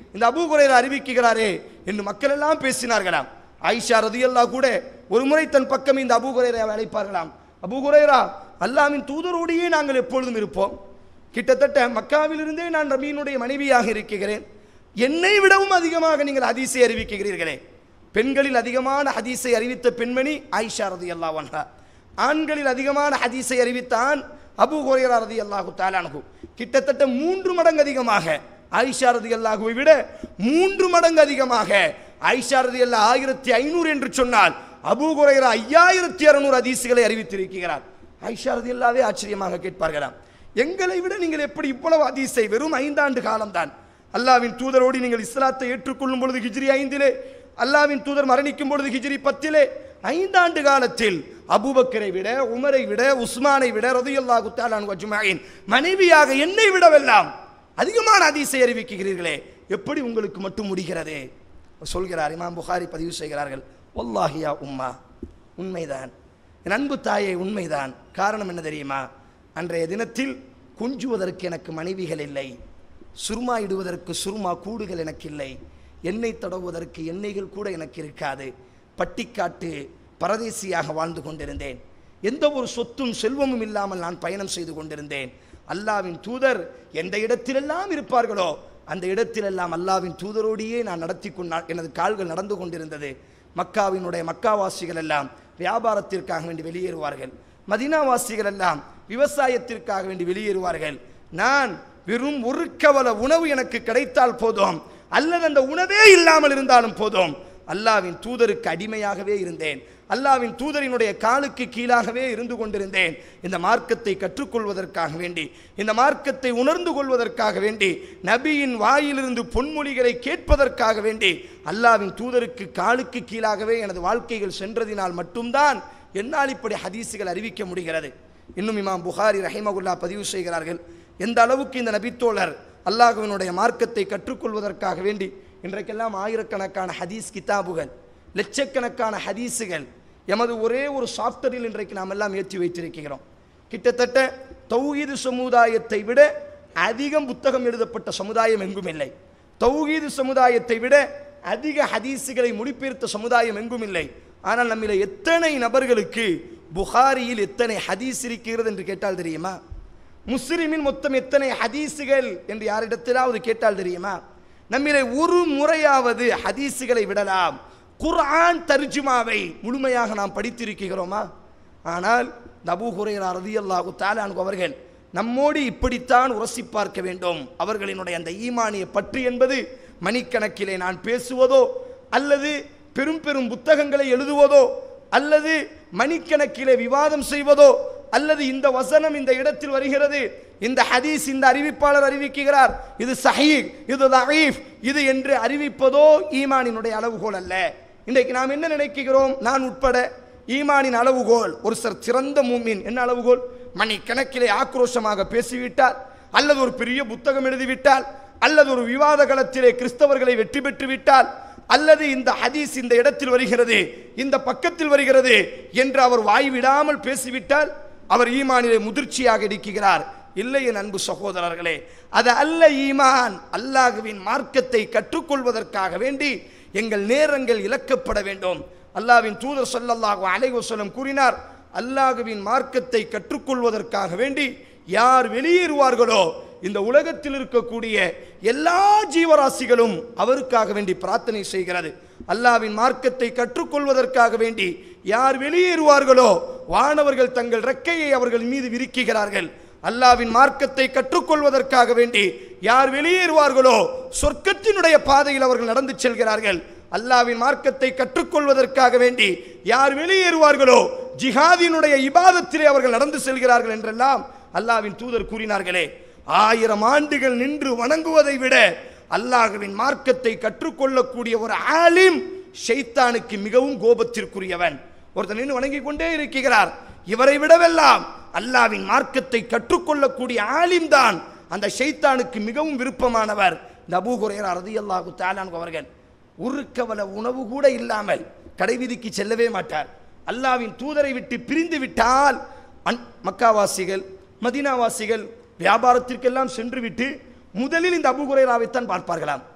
இந்த அபூ குரைரா அறிவிக்கிறாரே என்று மக்கள் எல்லாம் பேசினார்களாம் ஆயிஷா ரதியல்லா கூட ஒரு முறை தன் பக்கம் இந்த அபூ குரைராவை அழைப்பார்களாம் அபூ குரைரா அல்லாவின் தூதரோடையே நாங்கள் எப்பொழுதும் இருப்போம் கிட்டத்தட்ட மக்காவிலிருந்தே நான் ரபீனுடைய மனைவியாக இருக்கிறேன் என்னை விடவும் அதிகமாக நீங்கள் ஹதீஸை அறிவிக்கிறீர்களே பெண்களில் அதிகமான ஹதீஸை அறிவித்த பெண்மணி ஆயிஷா ரதி அல்லாஹா ஆண்களில் அதிகமான ஹதீஸை அறிவித்த ஆண் அபு ஹுரைரா ரதி அல்லாஹு தாலானு கிட்டத்தட்ட மூன்று மடங்கு அதிகமாக ஆயிஷா ரதி அல்லாஹுவை விட மூன்று மடங்கு அதிகமாக ஆயிஷா ரதி அல்லா ஆயிரத்தி ஐநூறு என்று சொன்னால் அபு ஹுரைரா ஐயாயிரத்தி அறுநூறு ஹதீஸுகளை அறிவித்திருக்கிறார் ஆயிஷா ரதி அல்லாவே ஆச்சரியமாக கேட்பார்களாம் எங்களை விட நீங்கள் எப்படி இவ்வளவு ஹதீஸை வெறும் ஐந்தாண்டு காலம்தான் அல்லாவின் தூதரோடு நீங்கள் இஸ்லாத்தை ஏற்றுக்கொள்ளும் பொழுது ஹிஜ்ரி ஐந்திலே அல்லாவின் தூதர் மரணிக்கும் பொழுது ஹிஜ்ரி பத்திலே ஐந்தாண்டு காலத்தில் அபூபக்கரை விட உமரை விட உஸ்மானை விட ரதியல்லாஹு தாலான் அஜ்மாயின் மனைவியாக என்னை விடவெல்லாம் அதிகமான ஹதீஸை அறிவிக்கிறீர்களே எப்படி உங்களுக்கு மட்டும் முடிகிறது சொல்கிறார் இமாம் புகாரி பதிவு செய்கிறார்கள் ஒல்லாஹியா உம்மா உண்மைதான் என் அன்பு தாயே உண்மைதான் காரணம் என்ன தெரியுமா அன்றைய தினத்தில் குஞ்சுவதற்கு எனக்கு மனைவிகள் இல்லை சுருமா இடுவதற்கு சுருமா கூடுகள் எனக்கு இல்லை எண்ணெய் தடவுவதற்கு எண்ணெய்கள் கூட எனக்கு இருக்காது பட்டிக்காட்டு பரதேசியாக வாழ்ந்து கொண்டிருந்தேன் எந்த ஒரு சொத்தும் செல்வமும் இல்லாமல் நான் பயணம் செய்து கொண்டிருந்தேன் அல்லாவின் தூதர் எந்த இடத்திலெல்லாம் இருப்பார்களோ அந்த இடத்திலெல்லாம் அல்லாவின் தூதரோடையே நான் நடத்தி கொண்டா எனது கால்கள் நடந்து கொண்டிருந்தது மக்காவினுடைய மக்காவாசிகள் எல்லாம் வியாபாரத்திற்காக வேண்டி வெளியேறுவார்கள் மதினாவாசிகள் எல்லாம் விவசாயத்திற்காக வேண்டி வெளியேறுவார்கள் நான் வெறும் ஒரு கவல உணவு எனக்கு கிடைத்தால் போதும் அல்லது அந்த உணவே இல்லாமல் இருந்தாலும் போதும் அல்லாவின் தூதருக்கு அடிமையாகவே இருந்தேன் அல்லாவின் தூதரினுடைய காலுக்கு கீழாகவே இருந்து கொண்டிருந்தேன் இந்த மார்க்கத்தை கற்றுக்கொள்வதற்காக வேண்டி இந்த மார்க்கத்தை உணர்ந்து கொள்வதற்காக வேண்டி நபியின் வாயிலிருந்து பொன்மொழிகளை கேட்பதற்காக வேண்டி அல்லாவின் தூதருக்கு காலுக்கு கீழாகவே எனது வாழ்க்கைகள் சென்றதினால் மட்டும்தான் என்னால் இப்படி ஹதீஸுகள் அறிவிக்க முடிகிறது இன்னும் இமாம் புகாரி ரஹிமகுல்லா பதிவு செய்கிறார்கள் எந்த அளவுக்கு இந்த நபித்தோழர் அல்லாஹுவினுடைய மார்க்கத்தை கற்றுக்கொள்வதற்காக வேண்டி இன்றைக்கெல்லாம் ஆயிரக்கணக்கான ஹதீஸ் கிதாபுகள் லட்சக்கணக்கான ஹதீஸுகள் எமது ஒரே ஒரு சாஃப்ட்வேரில் இன்றைக்கு நாம் எல்லாம் ஏற்றி வைத்திருக்கிறோம் கிட்டத்தட்ட தௌஹீது சமுதாயத்தை விட அதிகம் புத்தகம் எழுதப்பட்ட சமுதாயம் எங்கும் இல்லை தௌஹீது சமுதாயத்தை விட அதிக ஹதீஸுகளை மொழிபெயர்த்த சமுதாயம் எங்கும் இல்லை ஆனால் நம்மில எத்தனை நபர்களுக்கு புகாரியில் எத்தனை ஹதீஸ் இருக்கிறது என்று கேட்டால் தெரியுமா முஸ்லிமின் மொத்தம் எத்தனை ஹதீஸுகள் என்று யாரிடத்திலாவது கேட்டால் தெரியுமா நம்மிலே ஒரு முறையாவது ஹதீஸுகளை விடலாம் குர்ஆன் தர்ஜுமாவை முழுமையாக நாம் படித்திருக்கிறோமா ஆனால் நபு ஹுரைரா ரதியல்லாஹு தாலான் அவர்கள் நம்மோடு இப்படித்தான் உரசி பார்க்க வேண்டும் அவர்களினுடைய அந்த ஈமானிய பற்று என்பது மணிக்கணக்கிலே நான் பேசுவதோ அல்லது பெரும் பெரும் புத்தகங்களை எழுதுவதோ அல்லது மணிக்கணக்கிலே விவாதம் செய்வதோ அல்லது இந்த வசனம் இந்த இடத்தில் வருகிறது இந்த ஹதீஸ் இந்த அறிவிப்பாளர் அறிவிக்கிறார் இது சஹீக் இது தஈஃப் இது என்று அறிவிப்பதோ ஈமானினுடைய அளவுகோல் அல்ல இன்றைக்கு நாம் என்ன நினைக்கிறோம் நான் உட்பட ஈமானின் அளவுகோல் ஒரு சர் சிறந்த மூமின் என்ன அளவுகோல் மணி கணக்கிலே ஆக்ரோஷமாக பேசிவிட்டால் அல்லது ஒரு பெரிய புத்தகம் எழுதிவிட்டால் அல்லது ஒரு விவாத களத்திலே கிறிஸ்தவர்களை வெற்றி பெற்று விட்டால் அல்லது இந்த ஹதீஸ் இந்த இடத்தில் வருகிறது இந்த பக்கத்தில் வருகிறது என்று அவர் வாய் விடாமல் பேசிவிட்டால் அவர் ஈமானிலே முதிர்ச்சியாக இருக்கிறார் இல்லை என் அன்பு சகோதரர்களே அது அல்ல ஈமான் அல்லாஹுவின் மார்க்கத்தை கற்றுக்கொள்வதற்காக வேண்டி எங்கள் நேரங்கள் இழக்கப்பட வேண்டும் அல்லாஹ்வின் தூதர் ஸல்லல்லாஹு அலைஹி வஸல்லம் கூறினார் அல்லாஹுவின் மார்க்கத்தை கற்றுக்கொள்வதற்காக வேண்டி யார் வெளியேறுவார்களோ இந்த உலகத்தில் இருக்கக்கூடிய எல்லா ஜீவராசிகளும் அவருக்காக வேண்டி பிரார்த்தனை செய்கிறது அல்லாவின் மார்க்கத்தை கற்றுக்கொள்வதற்காக வேண்டி யார் வெளியேறுவார்களோ வானவர்கள் தங்கள் ரெக்கையை அவர்கள் மீது விரிக்குகிறார்கள் அல்லாவின் மார்க்கத்தை கற்றுக்கொள்வதற்காக வேண்டி யார் வெளியேறுவார்களோ சொர்க்கத்தினுடைய பாதையில் அவர்கள் நடந்து செல்கிறார்கள் அல்லாவின் மார்க்கத்தை கற்றுக்கொள்வதற்காக வேண்டி யார் வெளியேறுவார்களோ ஜிஹாதினுடைய இபாதத்திலே அவர்கள் நடந்து செல்கிறார்கள் என்றெல்லாம் அல்லாவின் தூதர் கூறினார்களே ஆயிரம் ஆண்டுகள் நின்று வணங்குவதை விட அல்லாஹுவின் மார்க்கத்தை கற்றுக்கொள்ளக்கூடிய ஒரு ஆலிம் ஷைத்தானுக்கு மிகவும் கோபத்திற்குரியவன் ஒருத்தர் நின்று வணங்கி கொண்டே இருக்கிறார் இவரை விடவெல்லாம் அல்லாவின் மார்க்கத்தை கற்றுக்கொள்ளக்கூடிய ஆலிம் தான் அந்த ஷைத்தானுக்கு மிகவும் விருப்பமானவர் இந்த அபூ ஹுரைரா ரதியல்லாஹு தாலான் அவர்கள் ஒரு கவல உணவு கூட இல்லாமல் கடைவீதிக்கு செல்லவே மாட்டார் அல்லாவின் தூதரை விட்டு பிரிந்து விட்டால் அன் மக்காவாசிகள் மதீனாவாசிகள் வியாபாரத்திற்கெல்லாம் சென்று விட்டு முதலில் இந்த அபுகுரைராவைத்தான் பார்ப்பார்களாம்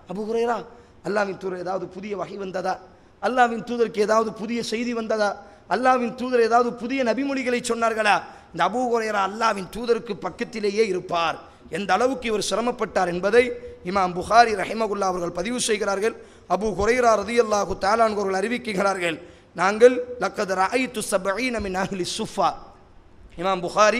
அபு ஹுரைரா அல்லாவின் தூதர் ஏதாவது புதிய வகை வந்ததா அல்லாவின் தூதருக்கு ஏதாவது புதிய செய்தி வந்ததா அல்லாவின் தூதர் ஏதாவது புதிய நபிமொழிகளை சொன்னார்களா இந்த அபூ ஹுரைரா அல்லாவின் தூதருக்கு பக்கத்திலேயே இருப்பார் எந்த அளவுக்கு இவர் சிரமப்பட்டார் என்பதை இமாம் புகாரி ரஹிமகுல்லா அவர்கள் பதிவு செய்கிறார்கள் அபூ ஹுரைரா ரதியல்லாஹு தாலான் அவர்கள் அறிவிக்கிறார்கள் நாங்கள் லக்கத் ராயித்து சபஈன மின் அஹ்லி சுஃபா இமாம் புகாரி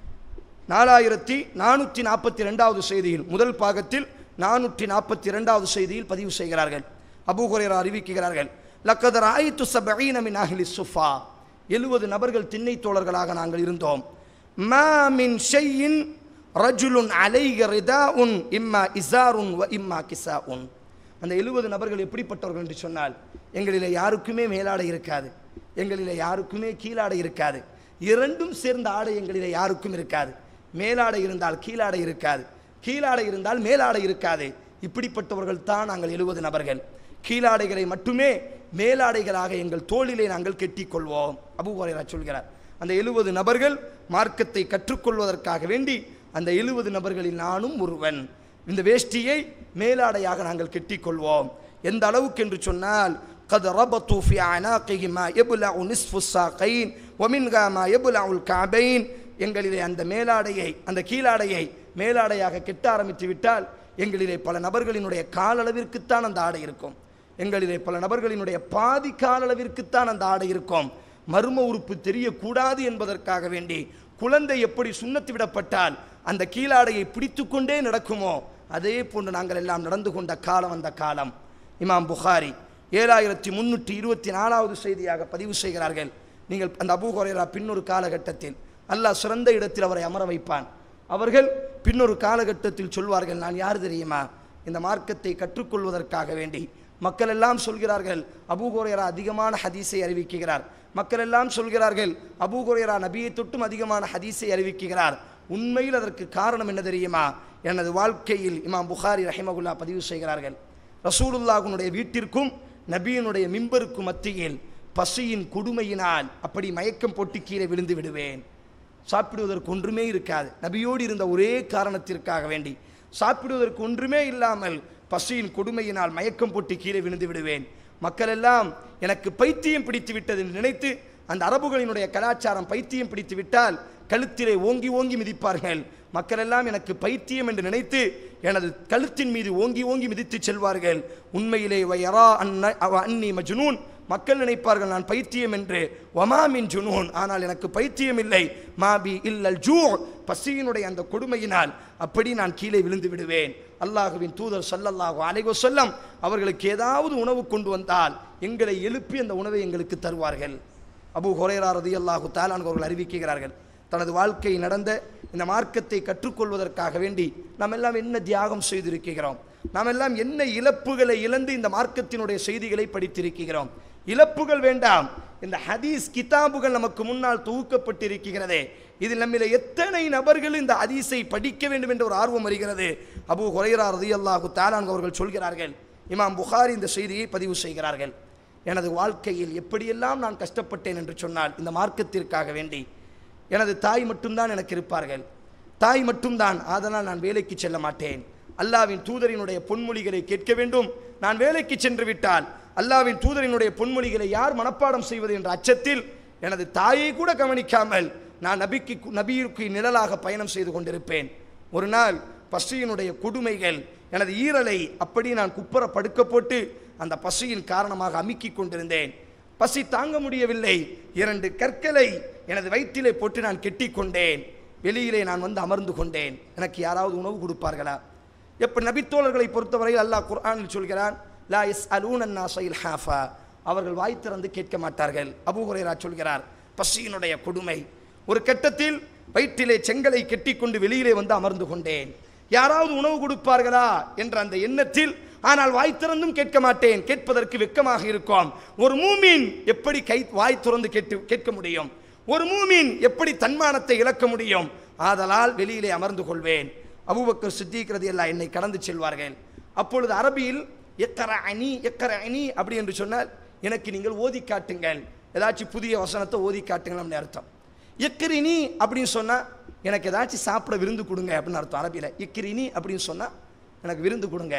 நாலாயிரத்தி நானூற்றி நாற்பத்தி ரெண்டாவது செய்தியில் முதல் பாகத்தில் நானூற்றி நாற்பத்தி ரெண்டாவது செய்தியில் பதிவு செய்கிறார்கள் அபூ ஹுரைரா அறிவிக்கிறார்கள் லக்கத் ராயித்து சபஈன மின் அஹ்லி சுஃபா எழுபது நபர்கள் திண்ணை தோழர்களாக நாங்கள் இருந்தோம் மா மின் ஷையின் ரஜுலுன் அலைக ரிதாஉன் இம்மா இசாருன் வ இம்மா கிசாஉன் அந்த எழுபது நபர்கள் எப்படிப்பட்டவர்கள் என்று சொன்னால் எங்களில் யாருக்குமே மேலாடை இருக்காது எங்களில் யாருக்குமே கீழாடை இருக்காது இரண்டும் சேர்ந்த ஆடை எங்களில் யாருக்கும் இருக்காது மேலாடை இருந்தால் கீழாடை இருக்காது கீழாடை இருந்தால் மேலாடை இருக்காது இப்படிப்பட்டவர்கள் தான் நாங்கள் எழுபது நபர்கள் கீழாடைகளை மட்டுமே மேலாடைகளாக எங்கள் தோளிலே நாங்கள் கெட்டிக்கொள்வோம் அபூஹுரைரா சொல்கிறார் அந்த எழுபது நபர்கள் மார்க்கத்தை கற்றுக்கொள்வதற்காக வேண்டி அந்த எழுபது நபர்களில் நானும் ஒருவன் இந்த வேஷ்டியை மேலாடையாக நாங்கள் கெட்டிக்கொள்வோம் எந்த அளவுக்கு என்று சொன்னால் قد ربطوا في أعناقهم ما يبلغ نصف الساقين ومنها ما يبلغ الكعبين எங்களிலே அந்த மேலாடையை அந்த கீழாடையை மேலாடையாக கெட்ட ஆரம்பித்து விட்டால் எங்களிலே பல நபர்களினுடைய காலளவிற்குத்தான் அந்த ஆடை இருக்கும் எங்களிலே பல நபர்களினுடைய பாதி காலளவிற்குத்தான் அந்த ஆடை இருக்கும் மர்ம உறுப்பு தெரியக்கூடாது என்பதற்காக வேண்டி குழந்தை எப்படி சுண்ணத்து விடப்பட்டால் அந்த கீழாடையை பிடித்து கொண்டே நடக்குமோ அதே போன்று நாங்கள் எல்லாம் நடந்து கொண்ட காலம் அந்த காலம் இமாம் புகாரி ஏழாயிரத்தி முன்னூற்றி இருபத்தி நாலாவது செய்தியாக பதிவு செய்கிறார்கள் நீங்கள் அந்த அபூ ஹுரைரா பின்னொரு காலகட்டத்தில் அல்லாஹ் சிறந்த இடத்தில் அவரை அமர வைப்பான் அவர்கள் பின்னொரு காலகட்டத்தில் சொல்வார்கள் நான் யார் தெரியுமா இந்த மார்க்கத்தை கற்றுக்கொள்வதற்காக வேண்டி மக்கள் எல்லாம் சொல்கிறார்கள் அபூ ஹுரைரா அதிகமான ஹதீஸை அறிவிக்கிறார் மக்கள் எல்லாம் சொல்கிறார்கள் அபூ ஹுரைரா நபியை தொட்டும் அதிகமான ஹதீஸை அறிவிக்கிறார் உண்மையில் அதற்கு காரணம் என்ன தெரியுமா எனது வாழ்க்கையில் இமாம் புகாரி ரஹிமகுல்லா பதிவு செய்கிறார்கள் ரசூலுல்லாஹுனுடைய வீட்டிற்கும் நபியினுடைய மிம்பருக்கும் மத்தியில் பசியின் கொடுமையினால் அப்படி மயக்கம் போட்டு கீழே விழுந்து விடுவேன் சாப்பிடுவதற்கு ஒன்றுமே இருக்காது நபியோடு இருந்த ஒரே காரணத்திற்காக வேண்டி சாப்பிடுவதற்கு ஒன்றுமே இல்லாமல் பசியின் கொடுமையினால் மயக்கம் போட்டு கீழே விழுந்து விடுவேன் மக்கள் எல்லாம் எனக்கு பைத்தியம் பிடித்து விட்டது என்று நினைத்து அந்த அரபுகளினுடைய கலாச்சாரம் பைத்தியம் பிடித்து விட்டால் கழுத்திலே ஓங்கி ஓங்கி மிதிப்பார்கள் மக்கள் எல்லாம் எனக்கு பைத்தியம் என்று நினைத்து எனது கழுத்தின் மீது ஓங்கி ஓங்கி மிதித்து செல்வார்கள் உண்மையிலே வயரா அன்ன அவ அன்னி மஜ்னூன் மக்கள் நினைப்பார்கள் நான் பைத்தியம் என்று வமாமின் ஜுனூன் ஆனால் எனக்கு பைத்தியம் இல்லை மாபி இல்லல் ஜூ பசியினுடைய அந்த கொடுமையினால் அப்படி நான் கீழே விழுந்து விடுவேன் அல்லாஹுவின் தூதர் சல்லல்லாஹு அலைஹி வஸல்லம் அவர்களுக்கு ஏதாவது உணவு கொண்டு வந்தால் எங்களை எழுப்பி அந்த உணவை எங்களுக்கு தருவார்கள் அபூ ஹுரைரா ரதியல்லாஹு தாலான் அவர்கள் அறிவிக்கிறார்கள் தனது வாழ்க்கை நடந்த இந்த மார்க்கத்தை கற்றுக்கொள்வதற்காக வேண்டி நாம் எல்லாம் என்ன தியாகம் செய்திருக்கிறோம் நாம் எல்லாம் என்ன இழப்புகளை இழந்து இந்த மார்க்கத்தினுடைய செய்திகளை படித்திருக்கிறோம் இழப்புகள் வேண்டாம் இந்த ஹதீஸ் கிதாபுகள் நமக்கு முன்னால் தொகுக்கப்பட்டிருக்கிறதே இதில் நம்மில எத்தனை நபர்கள் இந்த ஹதீஸை படிக்க வேண்டும் என்ற ஒரு ஆர்வம் வருகிறது அபூ ஹுரைரா ரதியல்லாஹு தாலான் அவர்கள் சொல்கிறார்கள் இமாம் புகாரி இந்த செய்தியை பதிவு செய்கிறார்கள் எனது வாழ்க்கையில் எப்படியெல்லாம் நான் கஷ்டப்பட்டேன் என்று சொன்னால் இந்த மார்க்கத்திற்காக வேண்டி எனது தாய் மட்டும்தான் எனக்கு இருப்பார்கள் தாய் மட்டும்தான் அதனால் நான் வேலைக்கு செல்ல மாட்டேன் அல்லாவின் தூதரினுடைய பொன்மொழிகளை கேட்க வேண்டும் நான் வேலைக்கு சென்று விட்டால் அல்லாவின் தூதரினுடைய பொன்மொழிகளை யார் மனப்பாடம் செய்வது என்ற அச்சத்தில் எனது தாயை கூட கவனிக்காமல் நான் நபிக்கு நபியிற்கு நிழலாக பயணம் செய்து கொண்டிருப்பேன் ஒரு நாள் பசியினுடைய கொடுமைகள் எனது ஈரலை அப்படி நான் குப்புற படுக்க போட்டு அந்த பசியின் காரணமாக அமுக்கிக் கொண்டிருந்தேன் பசி தாங்க முடியவில்லை இரண்டு கற்களை எனது வயிற்றிலே போட்டு நான் கெட்டிக் கொண்டேன் வெளியிலே நான் வந்து அமர்ந்து கொண்டேன் எனக்கு யாராவது உணவு கொடுப்பார்களா எப்ப நபித்தோழர்களை பொறுத்தவரையில் அல்லாஹ் குர்ஆனில் சொல்கிறான் லா எஸ் அலூனன் நாசைல் ஹாஃபா அவர்கள் வாய் திறந்து கேட்க மாட்டார்கள் அபூ ஹுரைரா சொல்கிறார் பசியினுடைய கொடுமை ஒரு கட்டத்தில் வயிற்றிலே செங்கலை கெட்டிக்கொண்டு வெளியிலே வந்து அமர்ந்து கொண்டேன் யாராவது உணவு கொடுப்பார்களா என்ற அந்த எண்ணத்தில் ஆனால் வாய் திறந்தும் கேட்க மாட்டேன் கேட்பதற்கு வெட்கமாக இருக்கும் ஒரு மூமின் எப்படி கை வாய் திறந்து கேட்டு கேட்க முடியும் ஒரு மூமின் எப்படி தன்மானத்தை இழக்க முடியும் ஆதலால் வெளியிலே அமர்ந்து கொள்வேன் அபூபக்கர் சித்திக்கிறது எல்லாம் என்னை கடந்து செல்வார்கள் அப்பொழுது அரபியில் எக்கர அணி எக்கர அணி அப்படி என்று சொன்னால் எனக்கு நீங்கள் ஓதி காட்டுங்கள் ஏதாச்சும் புதிய வசனத்தை ஓதி காட்டுங்கள் அப்படின்னு அர்த்தம் எக்கிரினி அப்படின்னு சொன்னால் எனக்கு ஏதாச்சும் சாப்பிட விருந்து கொடுங்க அப்படின்னு அர்த்தம் அரபியில் எக்கிரினி அப்படின்னு சொன்னால் எனக்கு விருந்து கொடுங்க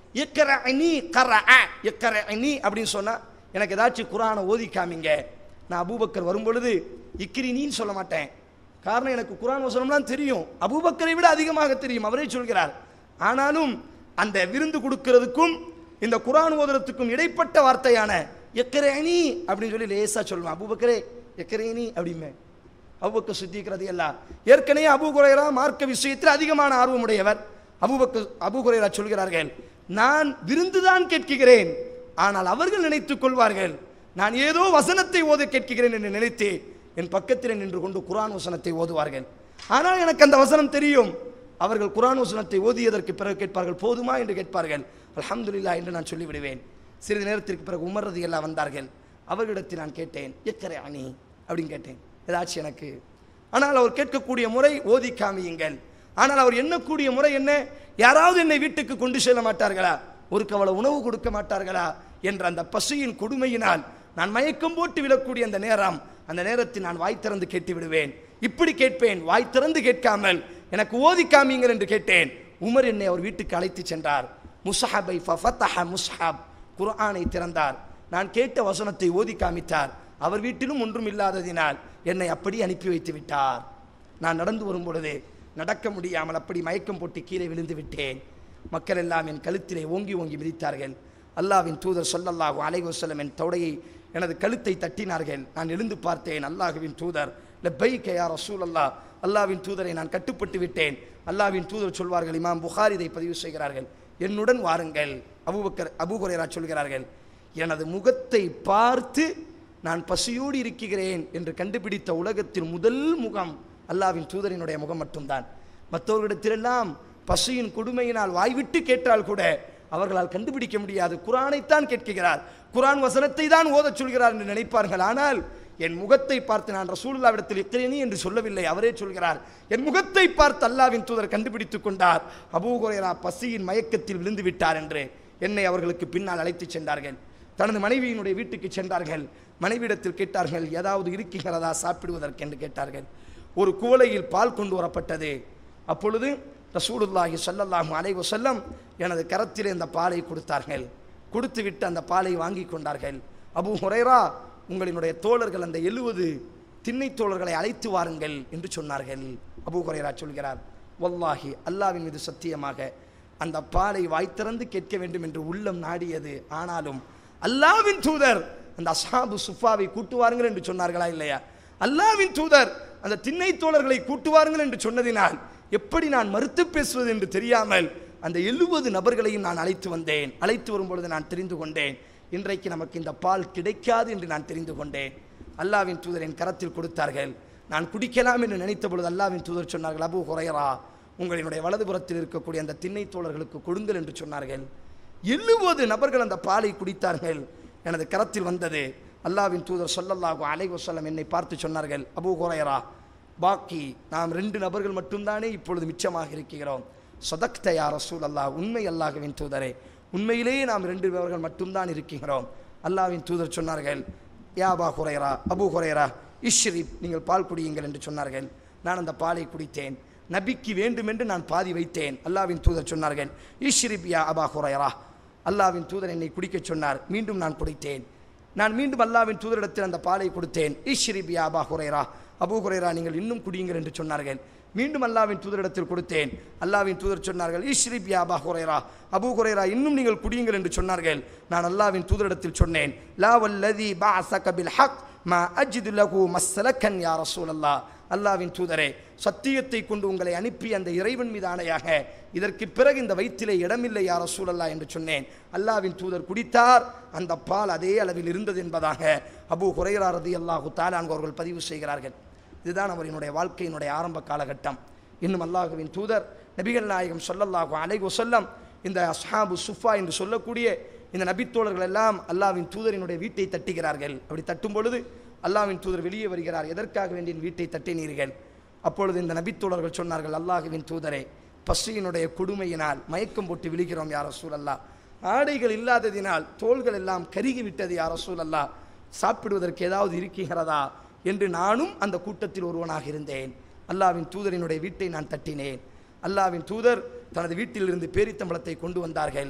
இக்கரஅனி கர இக்கரஅனி அப்படின்னு சொன்னா எனக்கு ஏதாச்சும் குரானை ஓதி காமிங்க நான் அபூபக்கர் வரும்பொழுது இக்கிரினின்னு சொல்ல மாட்டேன் காரணம் எனக்கு குரான் வசனம்லாம் தெரியும் அபூபக்கரை விட அதிகமாக தெரியும் அவரே சொல்கிறார் ஆனாலும் அந்த விருந்து கொடுக்கிறதுக்கும் இந்த குரான் ஓதுறதுக்கும் இடைப்பட்ட வார்த்தையான எக்கரேனி அப்படின்னு சொல்லி லேசா சொல்லுவேன் அபூபக்கரே எக்கரேனி அப்படிமே அபுபக்க சித்திக்கிறது எல்லாம் ஏற்கனவே அபு குரைரா மார்க்க விஷயத்தில் அதிகமான ஆர்வமுடையவர் அபுபக்க அபு குரைரா சொல்கிறார்கள் நான் விருந்துதான் கேட்கிறேன் ஆனால் அவர்கள் நினைத்துக் கொள்வார்கள் நான் ஏதோ வசனத்தை ஓத கேட்கிறேன் என்று நினைத்து என் பக்கத்தில் நின்று கொண்டு குரான் வசனத்தை ஓதுவார்கள் ஆனால் எனக்கு அந்த வசனம் தெரியும் அவர்கள் குரான் வசனத்தை ஓதியதற்கு பிறகு கேட்பார்கள் போதுமா என்று கேட்பார்கள் அல்ஹம்துலில்லாஹ் என்று நான் சொல்லிவிடுவேன் சிறிது நேரத்திற்கு பிறகு உமர் ரதியல்லாஹ் வந்தார்கள் அவர்களிடத்தில் நான் கேட்டேன் எக்கரை அணி அப்படின்னு கேட்டேன் ஏதாச்சும் எனக்கு ஆனால் அவர் கேட்கக்கூடிய முறை ஓதி காமியுங்கள் ஆனால் அவர் எண்ணக்கூடிய முறை என்ன யாராவது என்னை வீட்டுக்கு கொண்டு செல்ல மாட்டார்களா ஒரு கவலை உணவு கொடுக்க மாட்டார்களா என்ற அந்த பசியின் கொடுமையினால் நான் மயக்கம் போட்டு விடக்கூடிய அந்த நேரம் அந்த நேரத்தில் நான் வாய் திறந்து கேட்டு விடுவேன் இப்படி கேட்பேன் வாய் திறந்து கேட்காமல் எனக்கு ஓதி காமியுங்கள் என்று கேட்டேன் உமர் என்னை அவர் வீட்டுக்கு அழைத்து சென்றார் முஸ்ஹபை ஃபஃபத்தஹ முஸ்ஹப் குர்ஆனை திறந்தார் நான் கேட்ட வசனத்தை ஓதி காமித்தார் அவர் வீட்டிலும் ஒன்றும் இல்லாததினால் என்னை அப்படி அனுப்பி வைத்து விட்டார் நான் நடந்து வரும் பொழுது நடக்க முடியாமல் அப்படி மயக்கம் போட்டு கீழே விழுந்து விட்டேன் மக்கள் எல்லாம் என் கழுத்திலே ஓங்கி ஓங்கி மிதித்தார்கள் அல்லாவின் தூதர் சொல்லல்லாஹு அலைஹி வஸல்லம் என் தொடையை எனது கழுத்தை தட்டினார்கள் நான் எழுந்து பார்த்தேன் அல்லாஹுவின் தூதர் லப்பைக்க யா ரசூலல்லாஹ் அல்லாவின் தூதரை நான் கட்டுப்பட்டு விட்டேன் அல்லாவின் தூதர் சொல்வார்கள் இமாம் புகார் இதை பதிவு செய்கிறார்கள் என்னுடன் வாருங்கள் அபூபக்கர் அபூஹுரைரா சொல்கிறார்கள் எனது முகத்தை பார்த்து நான் பசியோடு இருக்கிறேன் என்று கண்டுபிடித்த உலகத்தில் முதல் முகம் அல்லாவின் தூதரினுடைய முகம் மட்டும்தான் மற்றவர்களிடத்திலெல்லாம் பசியின் கொடுமையினால் வாய்விட்டு கேட்டால் கூட அவர்களால் கண்டுபிடிக்க முடியாது குரானைத்தான் கேட்கிறார் குரான் வசனத்தை தான் ஓதச் சொல்கிறார் என்று நினைப்பார்கள் ஆனால் என் முகத்தை பார்த்து நான் ரசூலுல்லாவிடத்தில் இக்கிறேனி என்று சொல்லவில்லை அவரே சொல்கிறார் என் முகத்தை பார்த்து அல்லாவின் தூதர் கண்டுபிடித்துக் கொண்டார் அபூகுரைரா பசியின் மயக்கத்தில் விழுந்து விட்டார் என்று என்னை அவர்களுக்கு பின்னால் அழைத்துச் சென்றார்கள் தனது மனைவியினுடைய வீட்டுக்கு சென்றார்கள் மனைவியிடத்தில் கேட்டார்கள் ஏதாவது இருக்கிறதா சாப்பிடுவதற்கு என்று கேட்டார்கள் ஒரு குவளையில் பால் கொண்டு வரப்பட்டது அப்பொழுது ரசூலுல்லாஹி ஸல்லல்லாஹு அலைஹி வஸல்லம் எனது கரத்திலே அந்த பாலை கொடுத்தார்கள் கொடுத்துவிட்டு அந்த பாலை வாங்கி கொண்டார்கள் அபூ ஹுரைரா உங்களினுடைய தோழர்கள் அந்த எழுவது திண்ணை தோழர்களை அழைத்து வாருங்கள் என்று சொன்னார்கள் அபூ ஹுரைரா சொல்கிறார் வல்லாஹி அல்லாவின் மீது சத்தியமாக அந்த பாலை வாய் திறந்து கேட்க வேண்டும் என்று உள்ளம் நாடியது ஆனாலும் அல்லாவின் தூதர் அந்த அஸ்ஹாபு சுஃபாவை கூட்டுவாருங்கள் என்று சொன்னார்களா இல்லையா அல்லாவின் தூதர் அந்த திண்ணை தோழர்களை கூட்டுவாருங்கள் என்று சொன்னதினால் எப்படி நான் மறுத்து பேசுவது என்று தெரியாமல் அந்த எழுபது நபர்களையும் நான் அழைத்து வந்தேன் அழைத்து வரும்பொழுது நான் தெரிந்து கொண்டேன் இன்றைக்கு நமக்கு இந்த பால் கிடைக்காது என்று நான் தெரிந்து கொண்டேன் அல்லாவின் தூதர் என் கரத்தில் கொடுத்தார்கள் நான் குடிக்கலாம் என்று நினைத்த பொழுது அல்லாவின் தூதர் சொன்னார்கள் அபு ஹுரையரா உங்களினுடைய வலதுபுறத்தில் இருக்கக்கூடிய அந்த திண்ணை தோழர்களுக்கு கொடுங்கள் என்று சொன்னார்கள் எழுபது நபர்கள் அந்த பாலை குடித்தார்கள் எனது கரத்தில் வந்தது அல்லாவின் தூதர் சொல்லல்லாஹு அலைஹி வஸல்லம் என்னை பார்த்து சொன்னார்கள் அபூ ஹுரைரா பாக்கி நாம் ரெண்டு நபர்கள் மட்டும்தானே இப்பொழுது மிச்சமாக இருக்கிறோம் சதக்த யா ரசூல் அல்லாஹ் உண்மை அல்லாஹ்வின் தூதரே உண்மையிலேயே நாம் ரெண்டு பேர்கள் மட்டும்தான் இருக்கிறோம் அல்லாஹ்வின் தூதர் சொன்னார்கள் யா அபா ஹுரைரா அபூ ஹுரைரா இஷ்ரிப் நீங்கள் பால் குடியுங்கள் என்று சொன்னார்கள் நான் அந்த பாலை குடித்தேன் நபிக்கு வேண்டுமென்று நான் பாதி வைத்தேன் அல்லாவின் தூதர் சொன்னார்கள் இஷ்ரிப் யா அபா ஹுரைரா அல்லாவின் தூதர் என்னை குடிக்கச் சொன்னார் மீண்டும் நான் குடித்தேன் நான் மீண்டும் அல்லாவின் தூதரிடத்தில் அந்த பாலை கொடுத்தேன் இஷ்ரிப் யா அபா ஹுரைரா அபூ ஹுரைரா நீங்கள் இன்னும் குடியுங்கள் என்று சொன்னார்கள் மீண்டும் அல்லாவின் தூதரிடத்தில் கொடுத்தேன் அல்லாவின் தூதர் சொன்னார்கள் இஷ்ரிப் யா அபா ஹுரைரா அபூ ஹுரைரா இன்னும் நீங்கள் குடியுங்கள் என்று சொன்னார்கள் நான் அல்லாவின் தூதரிடத்தில் சொன்னேன் லா வல்லதி பஅஸக பில் ஹக் மா அஜிது லஹு மஸ்லக்கன் யா ரசூலல்லாஹ் அல்லாவின் தூதரே சத்தியத்தை கொண்டு உங்களை அனுப்பி அந்த இறைவன் மீது ஆணையாக இதற்கு பிறகு இந்த வயிற்றிலே இடமில்லை யார சூழல்லா என்று சொன்னேன் அல்லாவின் தூதர் குடித்தார் அந்த பால் அதே அளவில் இருந்தது என்பதாக அபு ஹுரைரா ரதி அல்லாஹு தாலான் அவர்கள் பதிவு செய்கிறார்கள் இதுதான் அவரினுடைய வாழ்க்கையினுடைய ஆரம்ப காலகட்டம் இன்னும் அல்லாஹுவின் தூதர் நபிகள் நாயகம் சொல்லல்லாஹு அலைஹி வஸல்லம் இந்த அஸ்ஹாபு சுஃபா என்று சொல்லக்கூடிய இந்த நபித்தோழர்கள் எல்லாம் அல்லாவின் தூதரினுடைய வீட்டை தட்டுகிறார்கள் அப்படி தட்டும் பொழுது அல்லாவின் தூதர் வெளியே வருகிறார் எதற்காக வேண்டிய வீட்டை தட்டினீர்கள் அப்பொழுது இந்த நபித்தோழர்கள் சொன்னார்கள் அல்லாஹுவின் தூதரே பசியினுடைய கொடுமையினால் மயக்கம் போட்டு விழுகிறோம் யார் ரசூல் அல்லா ஆடைகள் இல்லாததினால் தோள்கள் எல்லாம் கருகி விட்டது யார் ரசூல் அல்லா சாப்பிடுவதற்கு ஏதாவது இருக்கிறதா என்று நானும் அந்த கூட்டத்தில் ஒருவனாக இருந்தேன் அல்லாவின் தூதரினுடைய வீட்டை நான் தட்டினேன் அல்லாவின் தூதர் தனது வீட்டிலிருந்து பேரித்தம்பளத்தை கொண்டு வந்தார்கள்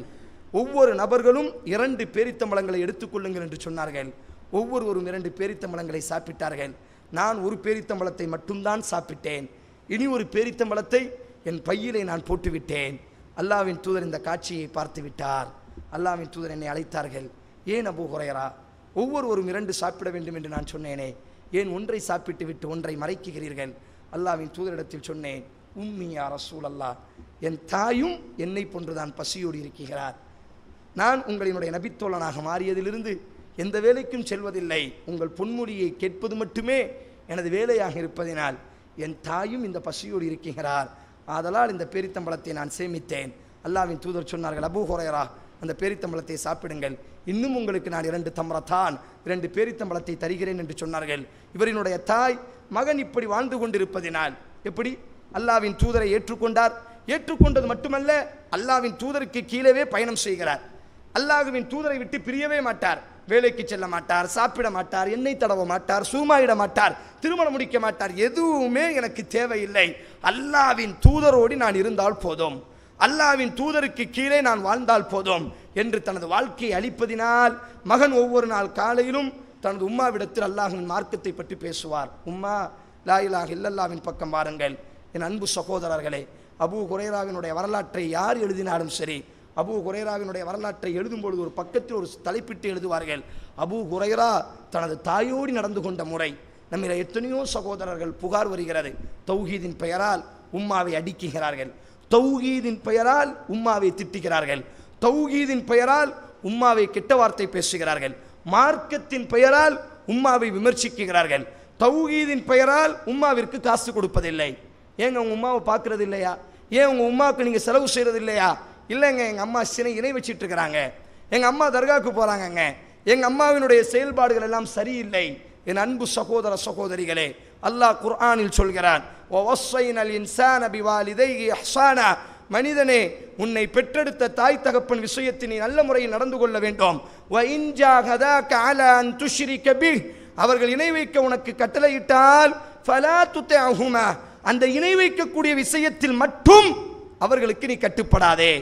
ஒவ்வொரு நபர்களும் இரண்டு பேரித்தம்பளங்களை எடுத்துக்கொள்ளுங்கள் என்று சொன்னார்கள் ஒவ்வொருவரும் இரண்டு பேரித்தம்பளங்களை சாப்பிட்டார்கள் நான் ஒரு பேரித்தம்பளத்தை மட்டும்தான் சாப்பிட்டேன் இனி ஒரு பேரித்தம்பளத்தை என் பையிலே நான் போட்டுவிட்டேன் அல்லாவின் தூதர் இந்த காட்சியை பார்த்து விட்டார் அல்லாவின் தூதர் என்னை அழைத்தார்கள் ஏன் அபு ஹுரைரா ஒவ்வொருவரும் இரண்டு சாப்பிட வேண்டும் என்று நான் சொன்னேனே ஏன் ஒன்றை சாப்பிட்டு விட்டு ஒன்றை மறைக்குகிறீர்கள் அல்லாவின் தூதரிடத்தில் சொன்னேன் உம்மியா ரசூல் அல்லாஹ் என் தாயும் என்னை போன்றுதான் பசியோடு இருக்கிறார் நான் உங்களினுடைய நபித்தோழனாக மாறியதிலிருந்து எந்த வேலைக்கும் செல்வதில்லை உங்கள் பொன்மொழியை கேட்பது மட்டுமே எனது வேலையாக இருப்பதினால் என் தாயும் இந்த பசியோடு இருக்கிறார் ஆதலால் இந்த பேரித்தம்பளத்தை நான் சேமித்தேன் அல்லாவின் தூதர் சொன்னார்கள் அபூ ஹுரைரா அந்த பேரித்தம்பளத்தை சாப்பிடுங்கள் இன்னும் உங்களுக்கு நான் இரண்டு தம்ரத்தான் இரண்டு பேரித்தம்பளத்தை தருகிறேன் என்று சொன்னார்கள் இவரினுடைய தாய் மகன் இப்படி வாழ்ந்து கொண்டிருப்பதினால் எப்படி அல்லாவின் தூதரை ஏற்றுக்கொண்டார் ஏற்றுக்கொண்டது மட்டுமல்ல அல்லாவின் தூதருக்கு கீழவே பயணம் செய்கிறார் அல்லாஹுவின் தூதரை விட்டு பிரியவே மாட்டார் வேலைக்கு செல்ல மாட்டார் சாப்பிட மாட்டார் எண்ணெய் தடவ மாட்டார் சூமாயிட மாட்டார் திருமணம் முடிக்க மாட்டார் எதுவுமே எனக்கு தேவையில்லை அல்லாவின் தூதரோடு நான் இருந்தால் போதும் அல்லாவின் தூதருக்கு கீழே நான் வாழ்ந்தால் போதும் என்று தனது வாழ்க்கையை அளிப்பதினால் மகன் ஒவ்வொரு நாள் காலையிலும் தனது உம்மாவிடத்தில் அல்லாஹின் மார்க்கத்தை பற்றி பேசுவார் உம்மா லா இலாஹ இல்லல்லாவின் பக்கம் வாருங்கள் என் அன்பு சகோதரர்களே அபூ குரேராவினுடைய வரலாற்றை யார் எழுதினாலும் சரி அபூ குரேராவினுடைய வரலாற்றை எழுதும் பொழுது ஒரு பக்கத்தில் ஒரு தலைப்பிட்டு எழுதுவார்கள் அபூ குரைரா தனது தாயோடு நடந்து கொண்ட முறை நம்மில எத்தனையோ சகோதரர்கள் புகார் வருகிறது தௌஹீதின் பெயரால் உம்மாவை அடிக்குகிறார்கள் தௌஹீதின் பெயரால் உம்மாவை திட்டுகிறார்கள் தௌஹீதின் பெயரால் உம்மாவை கெட்ட வார்த்தை பேசுகிறார்கள் மார்க்கத்தின் பெயரால் உம்மாவை விமர்சிக்கிறார்கள் தௌஹீதின் பெயரால் உம்மாவிற்கு காசு கொடுப்பதில்லை ஏங்க உங்க உம்மாவை பார்க்கறது இல்லையா ஏன் உங்க உம்மாவுக்கு நீங்க செலவு செய்யறது இல்லையா இல்லைங்க எங்க அம்மா சினை இணை வச்சிட்டு இருக்கிறாங்க எங்க அம்மா தர்காவுக்கு போறாங்கங்க எங்க அம்மாவினுடைய செயல்பாடுகள் எல்லாம் சரியில்லை என் அன்பு சகோதர சகோதரிகளே அல்லாஹ் குர்ஆனில் சொல்கிறான் "வவஸ்ஸைனல் இன்சான பிவாலிதைஹி இஹ்சானா." மனிதனே உன்னை பெற்றெடுத்த தாய் தகப்பன் விஷயத்தில் நீ நல்ல முறையில் நடந்து கொள்ள வேண்டும் "வ இன் ஜாஹதாக அலா அன் துஷ்ரிக பிஹ்." அவர்கள் இணை வைக்க உனக்கு கட்டளையிட்டால் ஃபலா துத்திஅஹுமா அந்த இணை வைக்கக்கூடிய விஷயத்தில் மட்டும் அவர்களுக்கு நீ கட்டுப்படாதே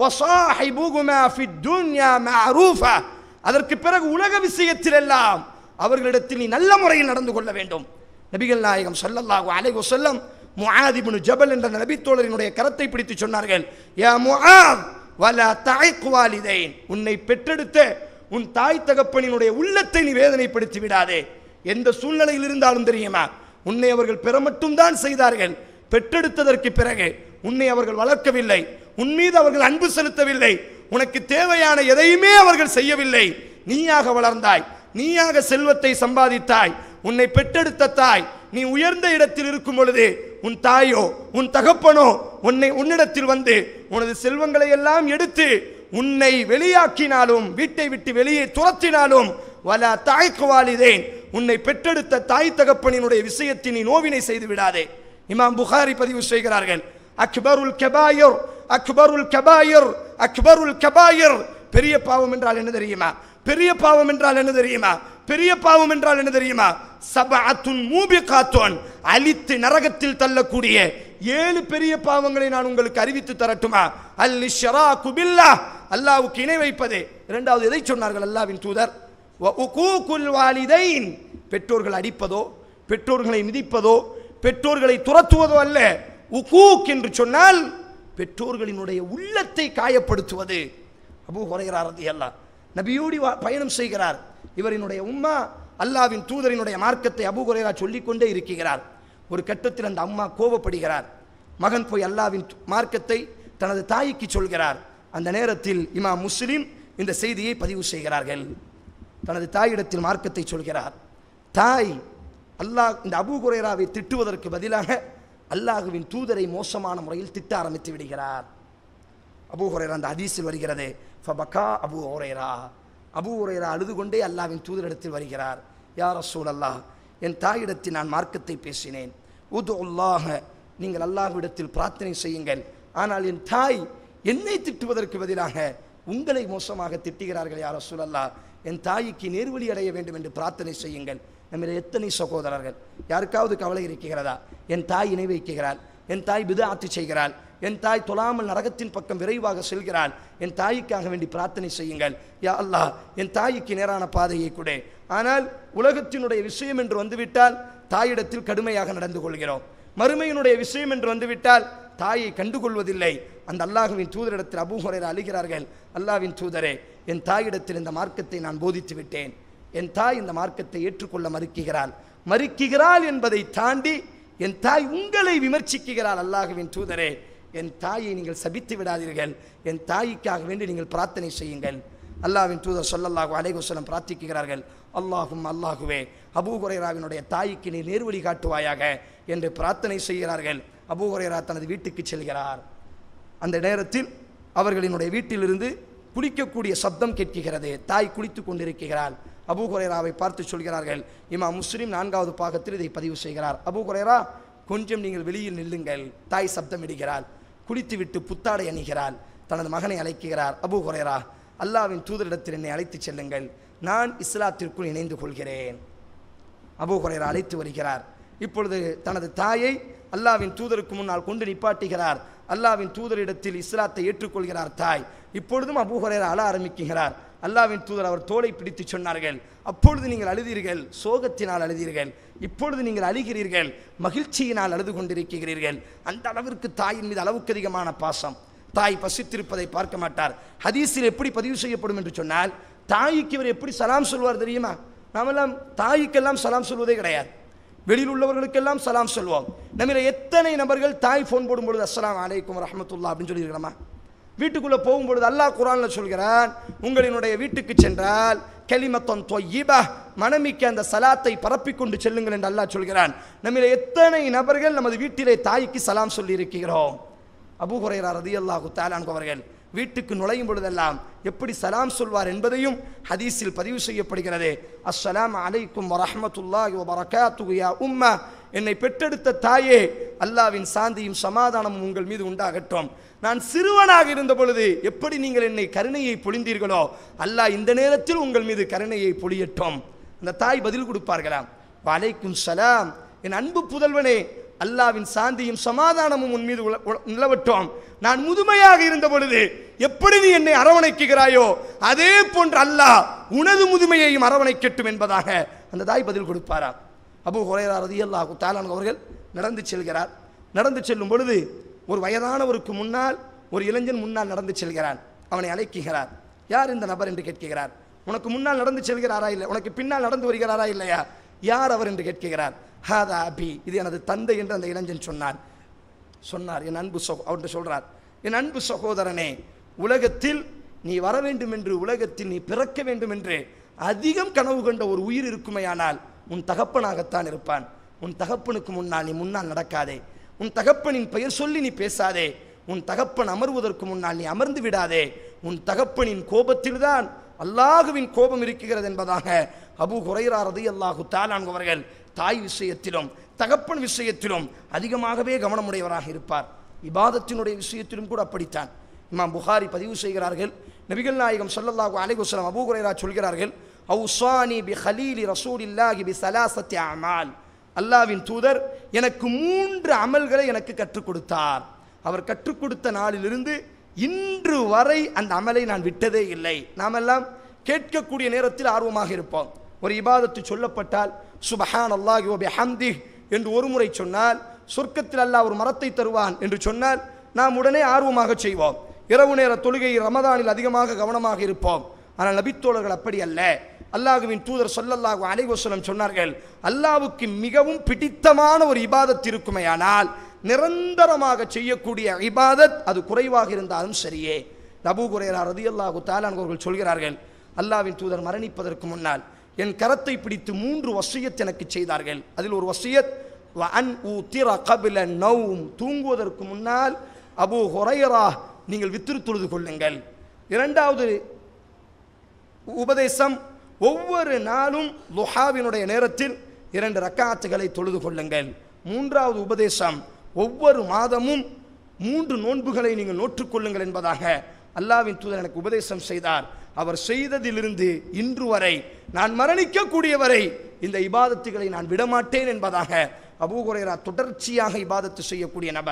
வசாஹிபுகுமா ஃபித் துன்யா மஅரூஃபா அதற்கு பிறகு உலக விஷயத்தில் எல்லாம் அவர்களிடத்தில் நீ நல்ல முறையில் நடந்து கொள்ள வேண்டும் நபிகள் நாயகம் ஸல்லல்லாஹு அலைஹி வஸல்லம் முஆத் இப்னு ஜபல் என்ற நபித்தோழரினுடைய கரத்தை பிடித்து சொன்னார்கள் யா முஆத் வலா தஐக் வாலிதைன் உன்னை பெற்றெடுத்த உன் தாய் தகப்பனினுடைய உள்ளத்தை நீ வேதனைப்படுத்தி விடாதே எந்த சூழ்நிலையில் இருந்தாலும் தெரியுமா உன்னை அவர்கள் பெற மட்டும்தான் செய்தார்கள் பெற்றெடுத்ததற்கு பிறகு உன்னை அவர்கள் வளர்க்கவில்லை உன் மீது அவர்கள் அன்பு செலுத்தவில்லை உனக்கு தேவையான எதையுமே அவர்கள் செய்யவில்லை நீயாக வளர்ந்தாய் நீயாக செல்வத்தை சம்பாதித்தாய் உன்னை பெற்றெடுத்த தாய் நீ உயர்ந்த இடத்தில் இருக்கும் பொழுது உன் தாயோ உன் தகப்பனோ உன்னை உன்னிடத்தில் வந்து உனது செல்வங்களை எல்லாம் எடுத்து உன்னை வெளியாக்கினாலும் வீட்டை விட்டு வெளியே துரத்தினாலும் வல தாய்க்கு வாலிதேன் உன்னை பெற்றெடுத்த தாய் தகப்பனினுடைய விஷயத்தை நீ நோவினை செய்து விடாதே இமாம் புகாரி பதிவு செய்கிறார்கள் அக்பருல் கபாயர் அக்பருல் கபாயர் அக்பருல் கபாயர் பெரிய பாவம் என்றால் என்ன தெரியுமா பெரிய பாவம் என்றால் என்ன தெரியுமா பெரிய பாவம் என்றால் என்ன தெரியுமா சபஅத்துன் மூபிகாத்துன் அழித்து நரகத்தில் தள்ளக்கூடிய ஏழு பெரிய பாவங்களை நான் உங்களுக்கு அறிவித்து தரட்டுமா அல் இஷ்ராகு பில்லாஹ் அல்லாஹ்வுக்கு இணை வைப்பது இரண்டாவது எதை சொன்னார்கள் அல்லாஹ்வின் தூதர் வ உகூகுல் வாலிதைன் பெற்றோர்கள் அடிப்பதோ பெற்றோர்களை மிதிப்பதோ பெற்றோர்களை துரத்துவதோ அல்ல உகூக் என்று சொன்னால் பெற்றோர்களினுடைய உள்ளத்தை காயப்படுத்துவது அபூ ஹுரைரா ரலியல்லாஹ் நபியோடி வா- பயணம் செய்கிறார் இவரினுடைய உம்மா அல்லாவின் தூதரினுடைய மார்க்கத்தை அபூ ஹுரைரா சொல்லிக்கொண்டே இருக்கிறார் ஒரு கட்டத்தில் அந்த அம்மா கோபப்படுகிறார் மகன் போய் அல்லாவின் து- மார்க்கத்தை தனது தாய்க்கு சொல்கிறார் அந்த நேரத்தில் இமாம் முஸ்லிம் இந்த செய்தியை பதிவு செய்கிறார்கள் தனது தாயிடத்தில் மார்க்கத்தை சொல்கிறார் தாய் அல்லாஹ் இந்த அபூ குரேராவை திட்டுவதற்கு பதிலாக அல்லாஹுவின் தூதரை மோசமான முறையில் திட்ட ஆரம்பித்து விடுகிறார் அபூ ஹுரைரா அந்த ஹதீஸில் வருகிறது ஃபபக்கா அபூ ஹுரைரா அபூ ஹுரைரா அழுது கொண்டே அல்லாவின் தூதரிடத்தில் வருகிறார் யா ரசூல் அல்லாஹ் என் தாயிடத்தில் நான் மார்க்கத்தை பேசினேன் உது அல்லாஹ நீங்கள் அல்லாஹ்விடத்தில் பிரார்த்தனை செய்யுங்கள் ஆனால் என் தாய் என்னை திட்டுவதற்கு பதிலாக உங்களை மோசமாக திட்டுகிறார்கள் யார் ரசூல் அல்லாஹ் என் தாய்க்கு நேர்வழி அடைய வேண்டும் என்று பிரார்த்தனை செய்யுங்கள் நம்மில் எத்தனை சகோதரர்கள் யாருக்காவது கவலை இருக்கிறதா என் தாய் இணை வைக்கிறாள் என் தாய் பிதாத்து செய்கிறாள் என் தாய் தொழாமல் நரகத்தின் பக்கம் விரைவாக செல்கிறாள் என் தாய்க்காக வேண்டி பிரார்த்தனை செய்யுங்கள் யா அல்லாஹ் என் தாய்க்கு நேரான பாதையை கொடு ஆனால் உலகத்தினுடைய விஷயம் என்று வந்துவிட்டால் தாயிடத்தில் கடுமையாக நடந்து கொள்கிறோம் மறுமையினுடைய விஷயம் என்று வந்துவிட்டால் தாயை கண்டுகொள்வதில்லை அந்த அல்லாஹுவின் தூதரிடத்தில் அபூஹுரையர் அழுகிறார்கள் அல்லாஹ்வின் தூதரே என் தாயிடத்தில் இந்த மார்க்கத்தை நான் போதித்து விட்டேன் என் தாய் இந்த மார்க்கத்தை ஏற்றுக்கொள்ள மறுக்கிறாள் மறுக்கிறாள் என்பதை தாண்டி என் தாய் உங்களை விமர்சிக்கிறாள் அல்லாஹுவின் தூதரே என் தாயை நீங்கள் சபித்து விடாதீர்கள் என் தாய்க்காக வேண்டி நீங்கள் பிரார்த்தனை செய்யுங்கள் அல்லாஹ்வின் தூதர் சொல்லல்லாஹு அலைகுசலம் பிரார்த்திக்கிறார்கள் அல்லாஹும் அல்லாஹுவே அபூ ஹுரைராவினுடைய தாய்க்கு நீ நேர்வழி காட்டுவாயாக என்று பிரார்த்தனை செய்கிறார்கள் அபூ ஹுரைரா தனது வீட்டுக்கு செல்கிறார் அந்த நேரத்தில் அவர்களினுடைய வீட்டிலிருந்து குளிக்கக்கூடிய சப்தம் கேட்கிறது தாய் குளித்து கொண்டிருக்கிறாள் அபூ ஹுரைராவை பார்த்து சொல்கிறார்கள் இமா முஸ்லிம் நான்காவது பாகத்தில் இதை பதிவு செய்கிறார் அபூ ஹுரைரா கொஞ்சம் நீங்கள் வெளியில் நில்லுங்கள் தாய் சப்தம் இடுகிறாள் குளித்துவிட்டு புத்தாடை அணிகிறாள் தனது மகனை அழைக்கிறார் அபூ ஹுரைரா அல்லாவின் தூதரிடத்தில் என்னை அழைத்துச் செல்லுங்கள் நான் இஸ்லாத்திற்குள் இணைந்து கொள்கிறேன் அபூ ஹுரைரா அழைத்து வருகிறார் இப்பொழுது தனது தாயை அல்லாவின் தூதருக்கு முன்னால் கொண்டு நிப்பாட்டுகிறார் அல்லாவின் தூதரிடத்தில் இஸ்லாத்தை ஏற்றுக்கொள்கிறார் தாய் இப்பொழுதும் அபூ ஹுரைரா அழ ஆரம்பிக்கிறார் அல்லாவின் தூதர் அவர் தோலை பிடித்து சொன்னார்கள் அப்பொழுது நீங்கள் அழுதீர்கள் சோகத்தினால் அழுதீர்கள் இப்பொழுது நீங்கள் அழுகிறீர்கள் மகிழ்ச்சியினால் அழுது கொண்டிருக்கிறீர்கள் அந்த அளவிற்கு தாயின் மீது அளவுக்கு அதிகமான பாசம் தாய் பசித்திருப்பதை பார்க்க மாட்டார் ஹதீஸில் எப்படி பதிவு செய்யப்படும் என்று சொன்னால் தாய்க்கு இவர் எப்படி சலாம் சொல்வார் தெரியுமா நாமெல்லாம் தாய்க்கெல்லாம் சலாம் சொல்வதே கிடையாது வெளியில் உள்ளவர்களுக்கெல்லாம் சலாம் சொல்வோம் நம்மள எத்தனை நபர்கள் தாய் ஃபோன் போடும்பொழுது அஸ்ஸலாமு அலைக்கும் ரஹமத்துல்லா அப்படின்னு சொல்லியிருக்கிறோமா வீட்டுக்குள்ளே போகும்பொழுது அல்லாஹ் குரானில் சொல்கிறான் உங்களினுடைய வீட்டுக்கு சென்றால் கலிமத்தன் தொய்யிபா மனமிக்க அந்த சலாத்தை பரப்பிக் கொண்டு செல்லுங்கள் என்று அல்லாஹ் சொல்கிறான் நம்மில எத்தனை நபர்கள் நமது வீட்டிலே தாய்க்கு சலாம் சொல்லி இருக்கிறோம் அபூ ஹுரைரா ரதியல்லாஹு தாலான் அவர்கள் வீட்டுக்கு நுழையும் பொழுதெல்லாம் எப்படி சலாம் சொல்வார் என்பதையும் ஹதீஸில் பதிவு செய்யப்படுகிறது அஸ்ஸலாம் அலைக்கும் வரஹ்மத்துல்லாஹி வபரகாத்துஹு யா உம்மா என்னை பெற்றெடுத்த தாயே அல்லாவின் சாந்தியும் சமாதானமும் உங்கள் மீது உண்டாகட்டும் நான் சிறுவனாக இருந்த பொழுது எப்படி நீங்கள் என்னை கருணையை பொழிந்தீர்களோ அல்லாஹ் இந்த நேரத்தில் உங்கள் மீது கருணையை பொழியட்டும் அந்த தாய் பதில் கொடுப்பார்களாம் வலைக்கும் சலாம் என் அன்பு புதல்வனே அல்லாவின் சாந்தியும் சமாதானமும் உன் மீது உல- உல- நிலவட்டும் நான் முதுமையாக இருந்த பொழுது எப்படி நீ என்னை அரவணைக்குகிறாயோ அதே போன்று அல்லாஹ் உனது முதுமையையும் அரவணைக்கட்டும் என்பதாக அந்த தாய் பதில் கொடுப்பாராம் அபு ஹுரைரா ரதியல்லாஹு தாலான் அவர்கள் நடந்து செல்கிறார் நடந்து செல்லும் பொழுது ஒரு வயதானவருக்கு முன்னால் ஒரு இளைஞன் முன்னால் நடந்து செல்கிறான் அவனை அழைக்குகிறார் யார் இந்த நபர் என்று கேட்கிறார் உனக்கு முன்னால் நடந்து செல்கிறாரா இல்லை உனக்கு பின்னால் நடந்து வருகிறாரா இல்லையா யார் அவர் என்று கேட்கிறார் ஹாதா அபி இது எனது தந்தை என்று அந்த இளைஞன் சொன்னான் சொன்னார் என் அன்பு சகோ அவர்கிட்ட சொல்றார் என் அன்பு சகோதரனே உலகத்தில் நீ வர வேண்டும் என்று உலகத்தில் நீ பிறக்க வேண்டும் என்று அதிகம் கனவு கண்ட ஒரு உயிர் இருக்குமேயானால் உன் தகப்பனாகத்தான் இருப்பான் உன் தகப்பனுக்கு முன்னால் நீ முன்னால் நடக்காதே உன் தகப்பனின் பெயர் சொல்லி நீ பேசாதே உன் தகப்பன் அமர்வதற்கு முன்னால் நீ அமர்ந்து விடாதே உன் தகப்பனின் கோபத்தில்தான் அல்லாஹுவின் கோபம் இருக்கிறது என்பதாக அபு ஹுரைரா ரதியல்லாஹு தாலான் அவர்கள் தாய் விஷயத்திலும் தகப்பன் விஷயத்திலும் அதிகமாகவே கவனமுடையவராக இருப்பார் இபாதத்தினுடைய விஷயத்திலும் கூட அப்படித்தான் இமாம் புகாரி பதிவு செய்கிறார்கள் நபிகள் நாயகம் ஸல்லல்லாஹு அலைஹி வஸல்லம் அபூ ஹுரைரா சொல்கிறார்கள் அவுசானி பி ஹலீலி ரசூலில்லாஹி பி சலாசத்தி அமால் அல்லாவின் தூதர் எனக்கு மூன்று அமல்களை எனக்கு கற்றுக் கொடுத்தார் அவர் கற்றுக் கொடுத்த நாளிலிருந்து இன்று வரை அந்த அமலை நான் விட்டதே இல்லை நாமெல்லாம் கேட்கக்கூடிய நேரத்தில் ஆர்வமாக இருப்போம் ஒரு இபாதத்து சொல்லப்பட்டால் சுபஹான் அல்லாஹி வபி ஹம்தி என்று ஒரு முறை சொன்னால் சொர்க்கத்தில் அல்லாஹ் ஒரு மரத்தை தருவான் என்று சொன்னால் நாம் உடனே ஆர்வமாக செய்வோம் இரவு நேர தொழுகை ரமதானில் அதிகமாக கவனமாக இருப்போம் ஆனால் நபித்தோழர்கள் அப்படி அல்ல அல்லாஹுவின் தூதர் சொல்லல்லாஹு அலைஹி வஸல்லம் சொன்னார்கள் அல்லாஹ்வுக்கு மிகவும் பிடித்தமான ஒரு இபாதத் இருக்குமேயானால் நிரந்தரமாக செய்யக்கூடிய இபாதத் அது குறைவாக இருந்தாலும் சரியே அபூ குரேரா ரதியல்லாஹு தாலான் அவர்கள் சொல்கிறார்கள் அல்லாஹ்வின் தூதர் மரணிப்பதற்கு முன்னால் என் கரத்தை பிடித்து மூன்று வசியத் எனக்கு செய்தார்கள் அதில் ஒரு வசியத் அன் உத்திர கபில நௌம் தூங்குவதற்கு முன்னால் அபூ ஹுரைரா நீங்கள் வித்திரு தொழுது கொள்ளுங்கள் இரண்டாவது உபதேசம் ஒவ்வொரு நாளும் லுஹாவினுடைய நேரத்தில் இரண்டு ரக்காத்துகளை தொழுது கொள்ளுங்கள் மூன்றாவது உபதேசம் ஒவ்வொரு மாதமும் மூன்று நோன்புகளை நீங்கள் நோற்றுக்கொள்ளுங்கள் என்பதாக அல்லாவின் தூதர் எனக்கு உபதேசம் செய்தார் அவர் செய்ததிலிருந்து இன்று வரை நான் மரணிக்கக்கூடிய வரை இந்த இபாதத்துகளை நான் விடமாட்டேன் என்பதாக அபூ ஹுரைரா தொடர்ச்சியாக இபாதத்து செய்யக்கூடிய நபர்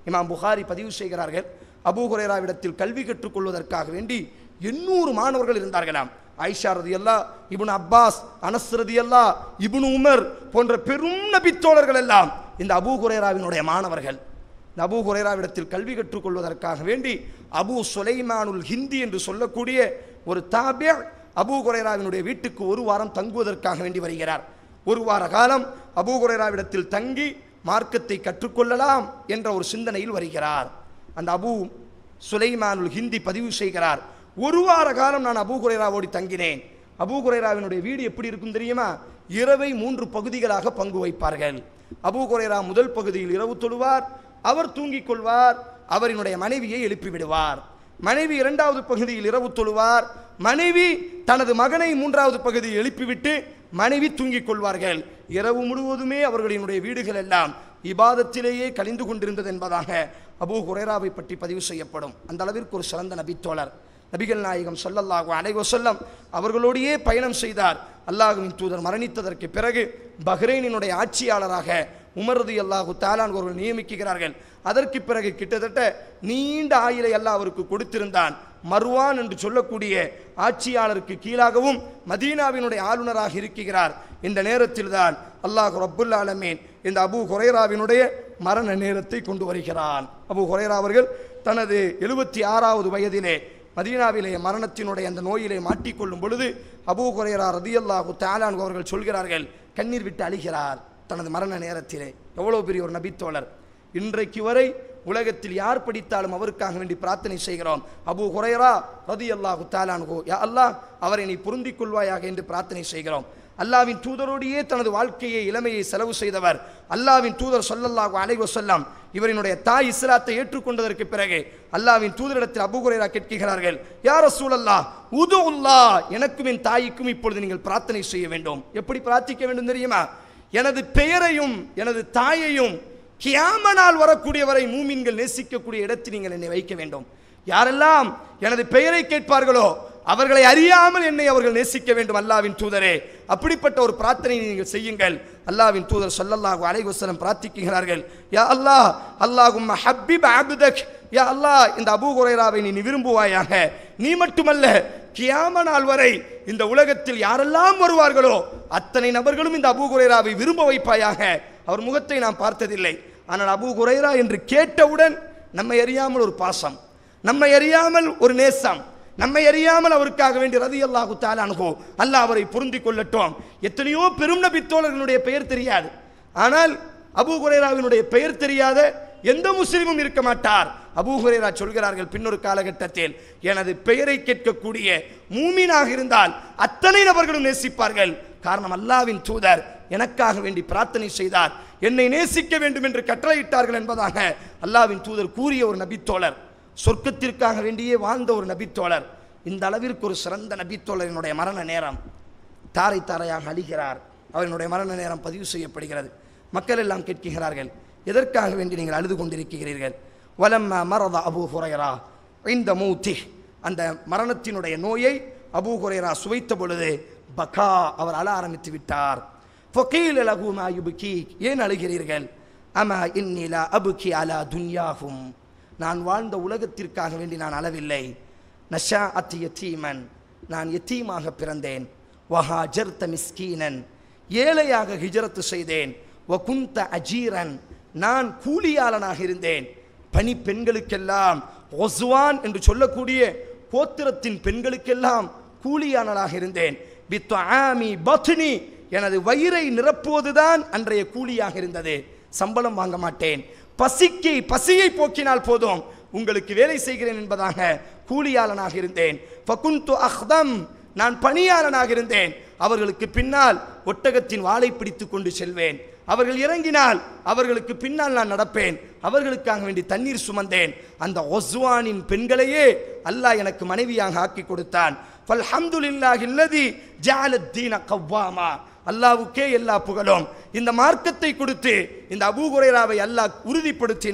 இமாம் புகாரி பதிவு செய்கிறார்கள் அபூ ஹுரைராவிடத்தில் கல்வி கற்றுக்கொள்வதற்காக வேண்டி எண்ணூறு மாணவர்கள் இருந்தார்களாம் ஐஷா ரதி அல்லா இப்னு அப்பாஸ் அனஸ் ரதி அல்லா இப்னு உமர் போன்ற பெரும் நபித்தோழர்கள் எல்லாம் இந்த அபூ ஹுரைராவினுடைய மாணவர்கள் இந்த அபூ ஹுரைராவிடத்தில் கல்வி கற்றுக்கொள்வதற்காக வேண்டி அபூ சுலைமானுல் ஹிந்தி என்று சொல்லக்கூடிய ஒரு தாபிய அபூ ஹுரைராவினுடைய வீட்டுக்கு ஒரு வாரம் தங்குவதற்காக வேண்டி வருகிறார் ஒரு வார காலம் அபூ ஹுரைராவிடத்தில் தங்கி மார்க்கத்தை கற்றுக்கொள்ளலாம் என்ற ஒரு சிந்தனையில் வருகிறார் அந்த அபூ சுலைமானுல் ஹிந்தி பதிவு செய்கிறார் ஒரு வார காலம் நான் அபூ குரைராவோடு தங்கினேன் அபூ குரைராவினுடைய வீடு எப்படி இருக்கும் தெரியுமா இரவை மூன்று பகுதிகளாக பங்கு வைப்பார்கள் அபூ குரைரா முதல் பகுதியில் இரவு தொழுவார் அவர் தூங்கிக் கொள்வார் அவரினுடைய மனைவியை எழுப்பி விடுவார் மனைவி இரண்டாவது பகுதியில் இரவு தொழுவார் மனைவி தனது மகனை மூன்றாவது பகுதியில் எழுப்பிவிட்டு மனைவி தூங்கிக் கொள்வார்கள் இரவு முழுவதுமே அவர்களினுடைய வீடுகள் எல்லாம் இபாதத்திலேயே கழிந்து கொண்டிருந்தது என்பதாக அபூ ஹுரேராவை பற்றி பதிவு செய்யப்படும் அந்த அளவிற்கு ஒரு சிறந்த நபித்தோழர் நபிகள் நாயகம் ஸல்லல்லாஹு அலைஹி வஸல்லம் அவர்களோடையே பயணம் செய்தார் அல்லாஹ்வின் தூதர் மரணித்ததற்கு பிறகு பஹ்ரைனினுடைய ஆட்சியாளராக உமரது அல்லாஹு தாலான் அவர்கள் நியமிக்கிறார்கள் அதற்கு பிறகு கிட்டத்தட்ட நீண்ட ஆயிலை அல்லாஹ் அவருக்கு கொடுத்திருந்தான் மர்வான் என்று சொல்லக்கூடிய ஆட்சியாளருக்கு கீழாகவும் மதீனாவினுடைய ஆளுநராக இருக்கிறார் இந்த நேரத்தில் தான் அல்லாஹ் ரப்புல் ஆலமீன் இந்த அபூ ஹுரைராவினுடைய மரண நேரத்தை கொண்டு வருகிறான் அபூ ஹுரைரா அவர்கள் தனது எழுபத்தி ஆறாவது வயதிலே மதீனாவிலே மரணத்தினுடைய அந்த நோயிலே மாட்டிக்கொள்ளும் பொழுது அபூ ஹுரைரா ரதியல்லாஹு தாலான் அவர்கள் சொல்கிறார்கள் கண்ணீர் விட்டு அழுகிறார் தனது மரண நேரத்திலே எவ்வளவு பெரிய ஒரு நபித்தோழர் இன்றைக்கு வரை உலகத்தில் யார் படித்தாலும் அவருக்காக வேண்டி பிரார்த்தனை செய்கிறோம் அபூ ஹுரைரா ரதி அல்லாஹு தாலான்கோ யா அல்லாஹ் அவரை நீ பொருந்திக் கொள்வாயாக என்று பிரார்த்தனை செய்கிறோம் அல்லாவின் தூதரோடையே தனது வாழ்க்கையை இளமையை செலவு செய்தவர் அல்லாவின் தூதர் சொல்லல்லாஹு அலைஹி வஸல்லம் இவரினுடைய தாய் இஸ்லாத்தை ஏற்றுக்கொண்டதற்கு பிறகு அல்லாவின் தூதரிடத்தில் அபூ ஹுரைரா கேட்கிறார்கள் யார் ரசூலல்லா உதுல்லா எனக்கும் என் தாய்க்கும் இப்பொழுது நீங்கள் பிரார்த்தனை செய்ய வேண்டும் எப்படி பிரார்த்திக்க வேண்டும் தெரியுமா எனது பெயரையும் எனது தாயையும் கியாம நாள் வரக்கூடியவரை மூமின்கள் நேசிக்கக்கூடிய இடத்தில் நீங்கள் என்னை வைக்க வேண்டும் யாரெல்லாம் எனது பெயரை கேட்பார்களோ அவர்களை அறியாமல் என்னை அவர்கள் நேசிக்க வேண்டும் அல்லாவின் தூதரே அப்படிப்பட்ட ஒரு பிரார்த்தனை நீங்கள் செய்யுங்கள் அல்லாவின் தூதர் ஸல்லல்லாஹு அலைஹி வஸல்லம் பிரார்த்திக்கிறார்கள் யா அல்லாஹ் அல்லாஹும் ஹப்பிப் அப்தக் யா அல்லாஹ் இந்த அபூ ஹுரைராவை நீ விரும்புவாயாக நீ மட்டுமல்ல கியாம நாள் வரை இந்த உலகத்தில் யாரெல்லாம் வருவார்களோ அத்தனை நபர்களும் இந்த அபூ ஹுரைராவை விரும்ப வைப்பாயாக அவர் முகத்தை நாம் பார்த்ததில்லை ஆனால் அபூ ஹுரைரா என்று கேட்டவுடன் நம்மை அறியாமல் ஒரு பாசம் நம்மை அறியாமல் ஒரு நேசம் நம்மை அறியாமல் அவருக்காக வேண்டி ரதி அல்லாஹு தாலானுகோ அல்லாஹ் அவரை பொருந்தி கொள்ளட்டும் எத்தனையோ பெரும் நபித்தோழர்களுடைய பெயர் தெரியாது ஆனால் அபூ ஹுரைராவினுடைய பெயர் தெரியாத எந்த முஸ்லிமும் இருக்க மாட்டார் அபூ ஹுரைரா சொல்கிறார்கள் பின்னொரு காலகட்டத்தில் எனது பெயரை கேட்கக்கூடிய மூமீனாக இருந்தால் அத்தனை நபர்களும் நேசிப்பார்கள் காரணம் அல்லாவின் தூதர் எனக்காக வேண்டி பிரார்த்தனை செய்தார் என்னை நேசிக்க வேண்டும் என்று கட்டளையிட்டார்கள் என்பதாக அல்லாவின் தூதர் கூறிய ஒரு நபித்தோழர் சொர்க்கத்திற்காக வேண்டியே வாழ்ந்த ஒரு நபித்தோழர் இந்த அளவிற்கு ஒரு சிறந்த நபித்தோழரினுடைய மரண நேரம் தாரை தாரையாக அழிகிறார் அவரினுடைய மரண நேரம் பதிவு செய்யப்படுகிறது மக்கள் எல்லாம் கேட்கிறார்கள் எதற்காக வேண்டி நீங்கள் அழுது கொண்டிருக்கிறீர்கள் வலம்ம மரத அபூ ஹுரைரா இந்த மூத்தி அந்த மரணத்தினுடைய நோயை அபூ ஹுரைரா சுவைத்த பொழுது பகா அவர் அழ ஆரம்பித்து விட்டார் ஃபகீல் லஹு மா யுப்கி ஏன் அழுகிறீர்கள் அமா இன்னிலா அபுகி அலா துன்யாஹும் நான் வாழ்ந்த உலகத்திற்காக வேண்டி நான் அளவில்லை நஷா அத் யத்தீமன் நான் யத்தீமாக பிறந்தேன் வஹா ஜர்த மிஸ்கீனன் ஏழையாக ஹிஜரத்து செய்தேன் வகுந்த அஜீரன் நான் கூலியாளனாக இருந்தேன் பனி பெண்களுக்கெல்லாம் ஒஸ்வான் என்று சொல்லக்கூடிய கோத்திரத்தின் பெண்களுக்கெல்லாம் கூலியாளனாக இருந்தேன் பித்ஆமி பத்னி எனது வயிறை நிரப்புவதுதான் அன்றைய கூலியாக இருந்தது சம்பளம் வாங்க மாட்டேன் பசிக்கு பசியை போக்கினால் போதும் உங்களுக்கு வேலை செய்கிறேன் என்பதாக கூலியாளனாக இருந்தேன் ஃபகுந்து அஹ்தம் நான் பணியாளனாக இருந்தேன் அவர்களுக்கு பின்னால் ஒட்டகத்தின் வாளை பிடித்து கொண்டு செல்வேன் அவர்கள் இறங்கினால் அவர்களுக்கு பின்னால் நான் நடப்பேன் அவர்களுக்காக வேண்டி தண்ணீர் சுமந்தேன் அந்த ஒஸ்வானின் பெண்களையே அல்லாஹ் எனக்கு மனைவியாக ஆக்கி கொடுத்தான் ஃபல்ஹம்துலில்லாஹி அல்லதி ஜஅலத் தீன கவ்வாமா அல்லாவுக்கே எல்லா புகழும் இந்த மார்க்கத்தை கொடுத்து இந்த அபூ குரைராவை அல்லாஹ் உறுதிப்படுத்தினான்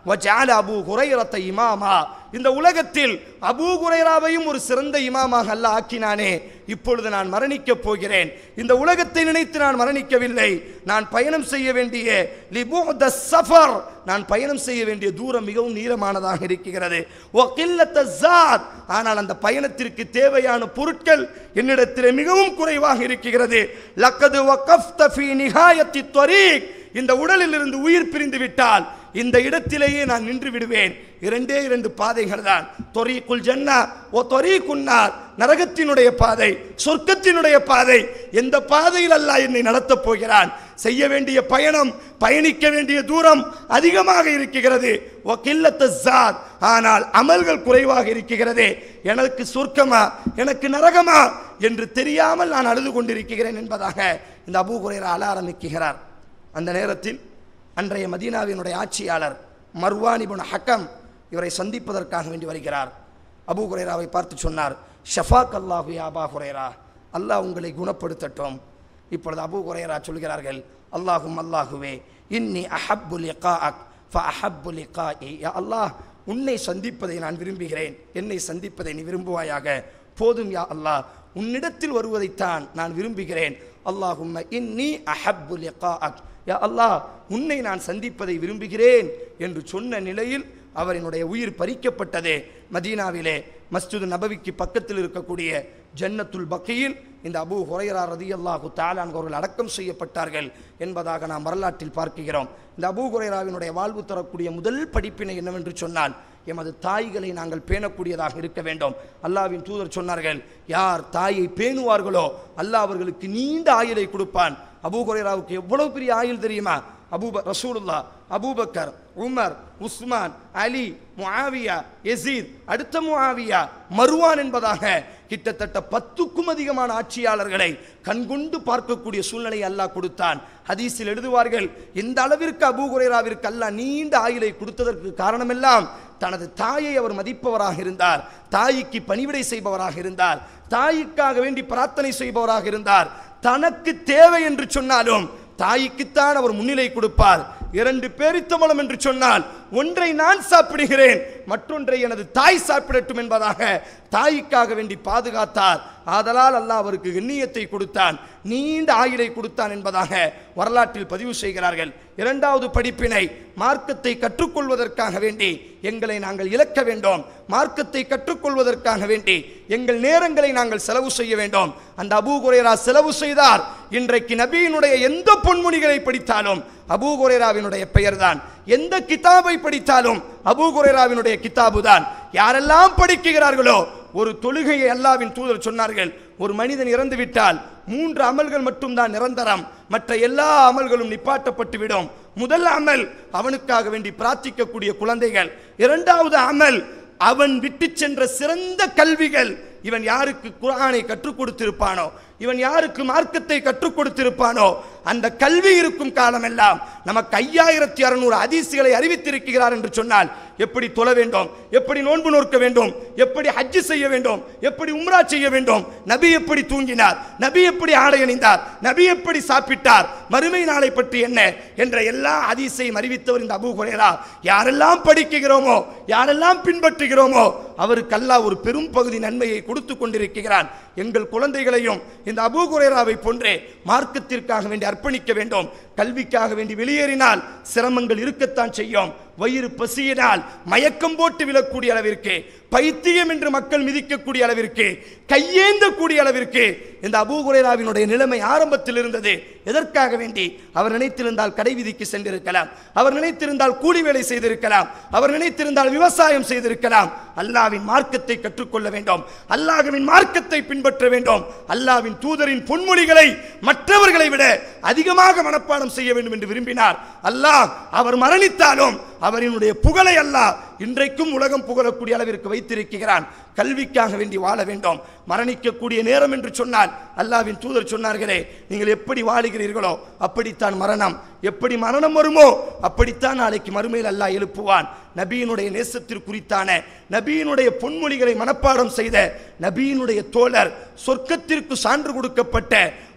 வஜால அபூ ஹுரைரத்தை இமாமா இந்த உலகத்தில் அபூ ஹுரைராவையும் ஒரு சிறந்த இமாமாக அல்லாஹ் ஆக்கினானே இப்பொழுது நான் மரணிக்கப் போகிறேன் இந்த உலகத்தை நினைத்து நான் மரணிக்கவில்லை நான் பயணம் செய்ய வேண்டிய லிபுஅத சஃபர் நான் பயணம் செய்ய வேண்டிய தூரம் மிகவும் நீளமானதாக இருக்கிறது ஓ கில்லத்த ஜாத் ஆனால் அந்த பயணத்திற்கு தேவையான பொருட்கள் என்னிடத்தில் மிகவும் குறைவாக இருக்கிறது லக்கது வகஃப்த ஃபீ நிஹாயத்தி த்வரீக் இந்த உடலில் இருந்து உயிர் பிரிந்து விட்டால் இந்த இடத்திலேயே நான் நின்று விடுவேன் இரண்டே இரண்டு பாதைகள் தான் தொரீக்குல் ஜன்னா ஓ தொரீக்குன்னார் நரகத்தினுடைய பாதை சொர்க்கத்தினுடைய பாதை எந்த பாதையில் அல்லாஹ் என்னை நடத்தப் போகிறான் செய்ய வேண்டிய பயணம் பயணிக்க வேண்டிய தூரம் அதிகமாக இருக்கிறது ஓ கில்லத்த ஜாத் ஆனால் அமல்கள் குறைவாக இருக்கிறது எனக்கு சொர்க்கமா எனக்கு நரகமா என்று தெரியாமல் நான் அழுது கொண்டிருக்கிறேன் என்பதாக இந்த அபூ குரைரா அழ ஆரம்பிக்கிறார் அந்த நேரத்தில் அன்றைய மதீனாவினுடைய ஆட்சியாளர் மர்வான் இப்னு ஹக்கம் இவரை சந்திப்பதற்காக வேண்டி வருகிறார் அபூ குரைராவை பார்த்து சொன்னார் ஷஃபாக் அல்லாஹு அபா குரைரா அல்லாஹ் உங்களை குணப்படுத்தட்டும் இப்பொழுது அபூ குரைரா சொல்கிறார்கள் அல்லாஹும் அல்லாஹுவே இன்னி அஹப்பு லிகாஅக் ஃப அஹப்பு லிகாஇ யா அல்லாஹ் உன்னை சந்திப்பதை நான் விரும்புகிறேன் என்னை சந்திப்பதை நீ விரும்புவாயாக போதும் யா அல்லாஹ் உன்னிடத்தில் வருவதைத்தான் நான் விரும்புகிறேன் அல்லாஹும்ம இன்னி அஹப்பு லிகாஅக் யா அல்லாஹ் உன்னை நான் சந்திப்பதை விரும்புகிறேன் என்று சொன்ன நிலையில் அவரினுடைய உயிர் பறிக்கப்பட்டதே மதீனாவிலே மஸ்ஜிது நபவிக்கு பக்கத்தில் இருக்கக்கூடிய ஜன்னத்துல் பக்கையில் இந்த அபூ ஹுரைரா ரதியல்லாஹு தாலான் அவர்கள் அடக்கம் செய்யப்பட்டார்கள் என்பதாக நாம் வரலாற்றில் பார்க்கிறோம் இந்த அபூ ஹுரைராவினுடைய வாழ்வு தரக்கூடிய முதல் படிப்பினை என்னவென்று சொன்னால் எமது தாய்களை நாங்கள் பேணக்கூடியதாக இருக்க வேண்டும் அல்லாவின் தூதர் சொன்னார்கள் யார் தாயை பேணுவார்களோ அல்லாஹ் அவர்களுக்கு நீண்ட ஆயுளை கொடுப்பான் அபூ ஹுரைராவுக்கு எவ்வளவு பெரிய ஆயுள் தெரியுமா அபூப ரசூலுல்லா Abu Bakr Umar Usman Ali Muawiya Yazid அடுத்த முஆவியா மருவான் என்பதாக கிட்டத்தட்ட பத்துக்கும் அதிகமான ஆட்சியாளர்களை கண்கொண்டு பார்க்கக்கூடிய சூழ்நிலை அல்லாஹ் கொடுத்தான் ஹதீஸில் எழுதுவார்கள் இந்த அளவிற்கு அபூ குரைராவிற்கு அல்லாஹ் நீண்ட ஆயுளை கொடுத்ததற்கு காரணமெல்லாம் தனது தாயை அவர் மதிப்பவராக இருந்தார் தாய்க்கு பணிவிடை செய்பவராக இருந்தார் தாய்க்காக வேண்டி பிரார்த்தனை செய்பவராக இருந்தார் தனக்கு தேவை என்று சொன்னாலும் தாய்க்குத்தான் அவர் முன்னிலை கொடுப்பார் இரண்டு பேரித்தமலம் என்று சொன்னால் ஒன்றை நான் சாப்பிடுகிறேன் மற்றொன்றை எனது தாய் சாப்பிடட்டும் என்பதாக தாய்க்காக வேண்டி பாதுகாத்தார் ஆதலால் அல்லாஹ் அவருக்கு கண்ணியத்தை கொடுத்தான் நீண்ட ஆயுளை கொடுத்தான் என்பதாக வரலாற்றில் பதிவு செய்கிறார்கள் இரண்டாவது படிப்பினை மார்க்கத்தை கற்றுக்கொள்வதற்காக வேண்டி எங்களை நாங்கள் இழக்க வேண்டும் மார்க்கத்தை கற்றுக்கொள்வதற்காக வேண்டி எங்கள் நேரங்களை நாங்கள் செலவு செய்ய வேண்டும் அந்த அபூ குரேரா செலவு செய்தார் இன்றைக்கு நபியினுடைய எந்த பொன்முனிகளை படித்தாலும் அபூ குரேராவினுடைய பெயர்தான் எந்த கிதாபை படித்தாலும் அபூ குரேராவினுடைய கிதாபு தான் யாரெல்லாம் படிக்கிறார்களோ ஒரு தொழுகையை அல்லாவின் தூதர் சொன்னார்கள் ஒரு மனிதன் இறந்து விட்டால் மூன்று அமல்கள் மட்டும்தான் நிரந்தரம் மற்ற எல்லா அமல்களும் நிப்பாட்டப்பட்டு விடும் முதல் அமல் அவனுக்காக வேண்டி பிரார்த்திக்கக்கூடிய குழந்தைகள் இரண்டாவது அமல் அவன் விட்டு சென்ற சிறந்த கல்விகள் இவன் யாருக்கு குர்ஆனை கற்றுக் கொடுத்திருப்பானோ இவன் யாருக்கு மார்க்கத்தை கற்றுக் கொடுத்திருப்பானோ அந்த கல்வி இருக்கும் காலமெல்லாம் நமக்கு ஐயாயிரத்தி அறுநூறு அதிசுகளை அறிவித்திருக்கிறார் என்று சொன்னால் எப்படி தொழ வேண்டும் எப்படி நோன்பு நோக்க வேண்டும் எப்படி ஹஜ்ஜு செய்ய வேண்டும் எப்படி உம்ரா செய்ய வேண்டும் நபி எப்படி தூங்கினார் நபி எப்படி ஆடை அணிந்தார் நபி எப்படி சாப்பிட்டார் மறுமை நாளை பற்றி என்ன என்ற எல்லா அதிசையும் அறிவித்தவர் இந்த அபூ குரேரா யாரெல்லாம் படிக்கிறோமோ யாரெல்லாம் பின்பற்றுகிறோமோ அவருக்கு அல்லாஹ் ஒரு பெரும் பகுதி நன்மையை கொடுத்து கொண்டிருக்கிறான் எங்கள் குழந்தைகளையும் இந்த அபூ குரேராவை போன்றே மார்க்கத்திற்காக வேண்டி அர்ப்பணிக்க வேண்டும் கல்விக்காக வேண்டி வெளியேறினால் சிரமங்கள் இருக்கத்தான் செய்யும் வயிறு பசியினால் மயக்கம் போட்டு விழக்கூடிய அளவிற்கு பைத்தியம் என்று மக்கள் மிதிக்கக்கூடிய அளவிற்கு கையேந்தக்கூடிய அளவிற்கு இந்த அபூகுரேராவினுடைய நிலைமை ஆரம்பத்தில் இருந்தது எதற்காக வேண்டி அவர் நினைத்திருந்தால் கடை விதிக்கு சென்றிருக்கலாம் அவர் நினைத்திருந்தால் கூலி வேலை செய்திருக்கலாம் அவர் நினைத்திருந்தால் விவசாயம் செய்திருக்கலாம் அல்லாவின் மார்க்கத்தை கற்றுக்கொள்ள வேண்டும் அல்லாஹ்வின் மார்க்கத்தை பின்பற்ற வேண்டும் அல்லாவின் தூதரின் பொன்மொழிகளை மற்றவர்களை விட அதிகமாக மனப்பாடம் செய்ய வேண்டும் என்று விரும்பினார் அல்லாஹ் அவர் மரணித்தாலும் அவரினுடைய புகழை அல்லாஹ் இன்றைக்கும் உலகம் புகழக்கூடிய அளவிற்கு வைத்திருக்கிறான் கல்விக்காக வேண்டி வாழ வேண்டும் மரணிக்கக்கூடிய நேரம் என்று சொன்னால் அல்லாவின் தூதர் சொன்னார்களே நீங்கள் எப்படி வாழுகிறீர்களோ அப்படித்தான் மரணம் எப்படி மரணம் வருமோ அப்படித்தான் நாளைக்கு மறுமையில் அல்லாஹ் எழுப்புவான் நபியினுடைய நேசத்திற்குறித்தான நபியினுடைய பொன்மொழிகளை மனப்பாடம் செய்த நபியினுடைய தோழர் சொர்க்கத்திற்கு சான்று கொடுக்கப்பட்ட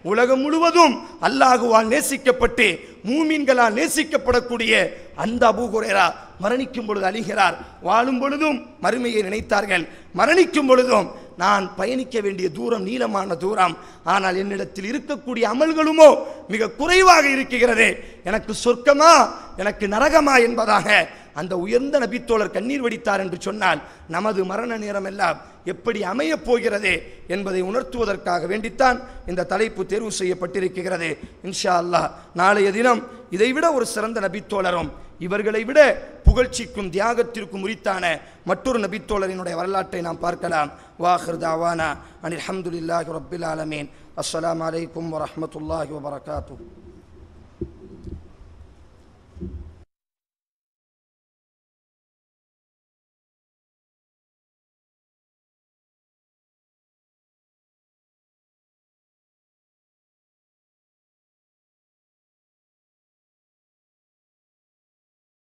உலகம் முழுவதும் அல்லாஹுவால் நேசிக்கப்பட்டு மூமின்களால் நேசிக்கப்படக்கூடிய அந்த அபூ ஹுரைரா மரணிக்கும் பொழுது அழிகிறார் வாழும் பொழுதும் மறுமையை நினைத்தார்கள் மரணிக்கும் பொழுதும் நான் பயணிக்க வேண்டிய தூரம் நீளமான தூரம் ஆனால் என்னிடத்தில் இருக்கக்கூடிய அமல்களுமோ மிக குறைவாக இருக்கிறது எனக்கு சொர்க்கமா எனக்கு நரகமா என்பதாக அந்த உயர்ந்த நபித்தோழர் கண்ணீர் வடித்தார் என்று சொன்னால் நமது மரண நேரம் எல்லாம் எப்படி அமையப் போகிறது என்பதை உணர்த்துவதற்காக வேண்டித்தான் இந்த தலைப்பு தேர்வு செய்யப்பட்டிருக்கிறது இன்ஷா அல்லாஹ் நாளைய தினம் இதைவிட ஒரு சிறந்த நபித்தோழரும் இவர்களை விட புகழ்ச்சிக்கும் தியாகத்திற்கும் உரித்தான மற்றொரு நபித்தோழரினுடைய வரலாற்றை நாம் பார்க்கலாம் வாஹிர் தாவானா அனில் அஹமதுல்லாஹி ரப்பில் ஆலமீன் அஸ்ஸலாமு அலைக்கும் வரஹ்மத்துல்லாஹி வபரகாத்துஹு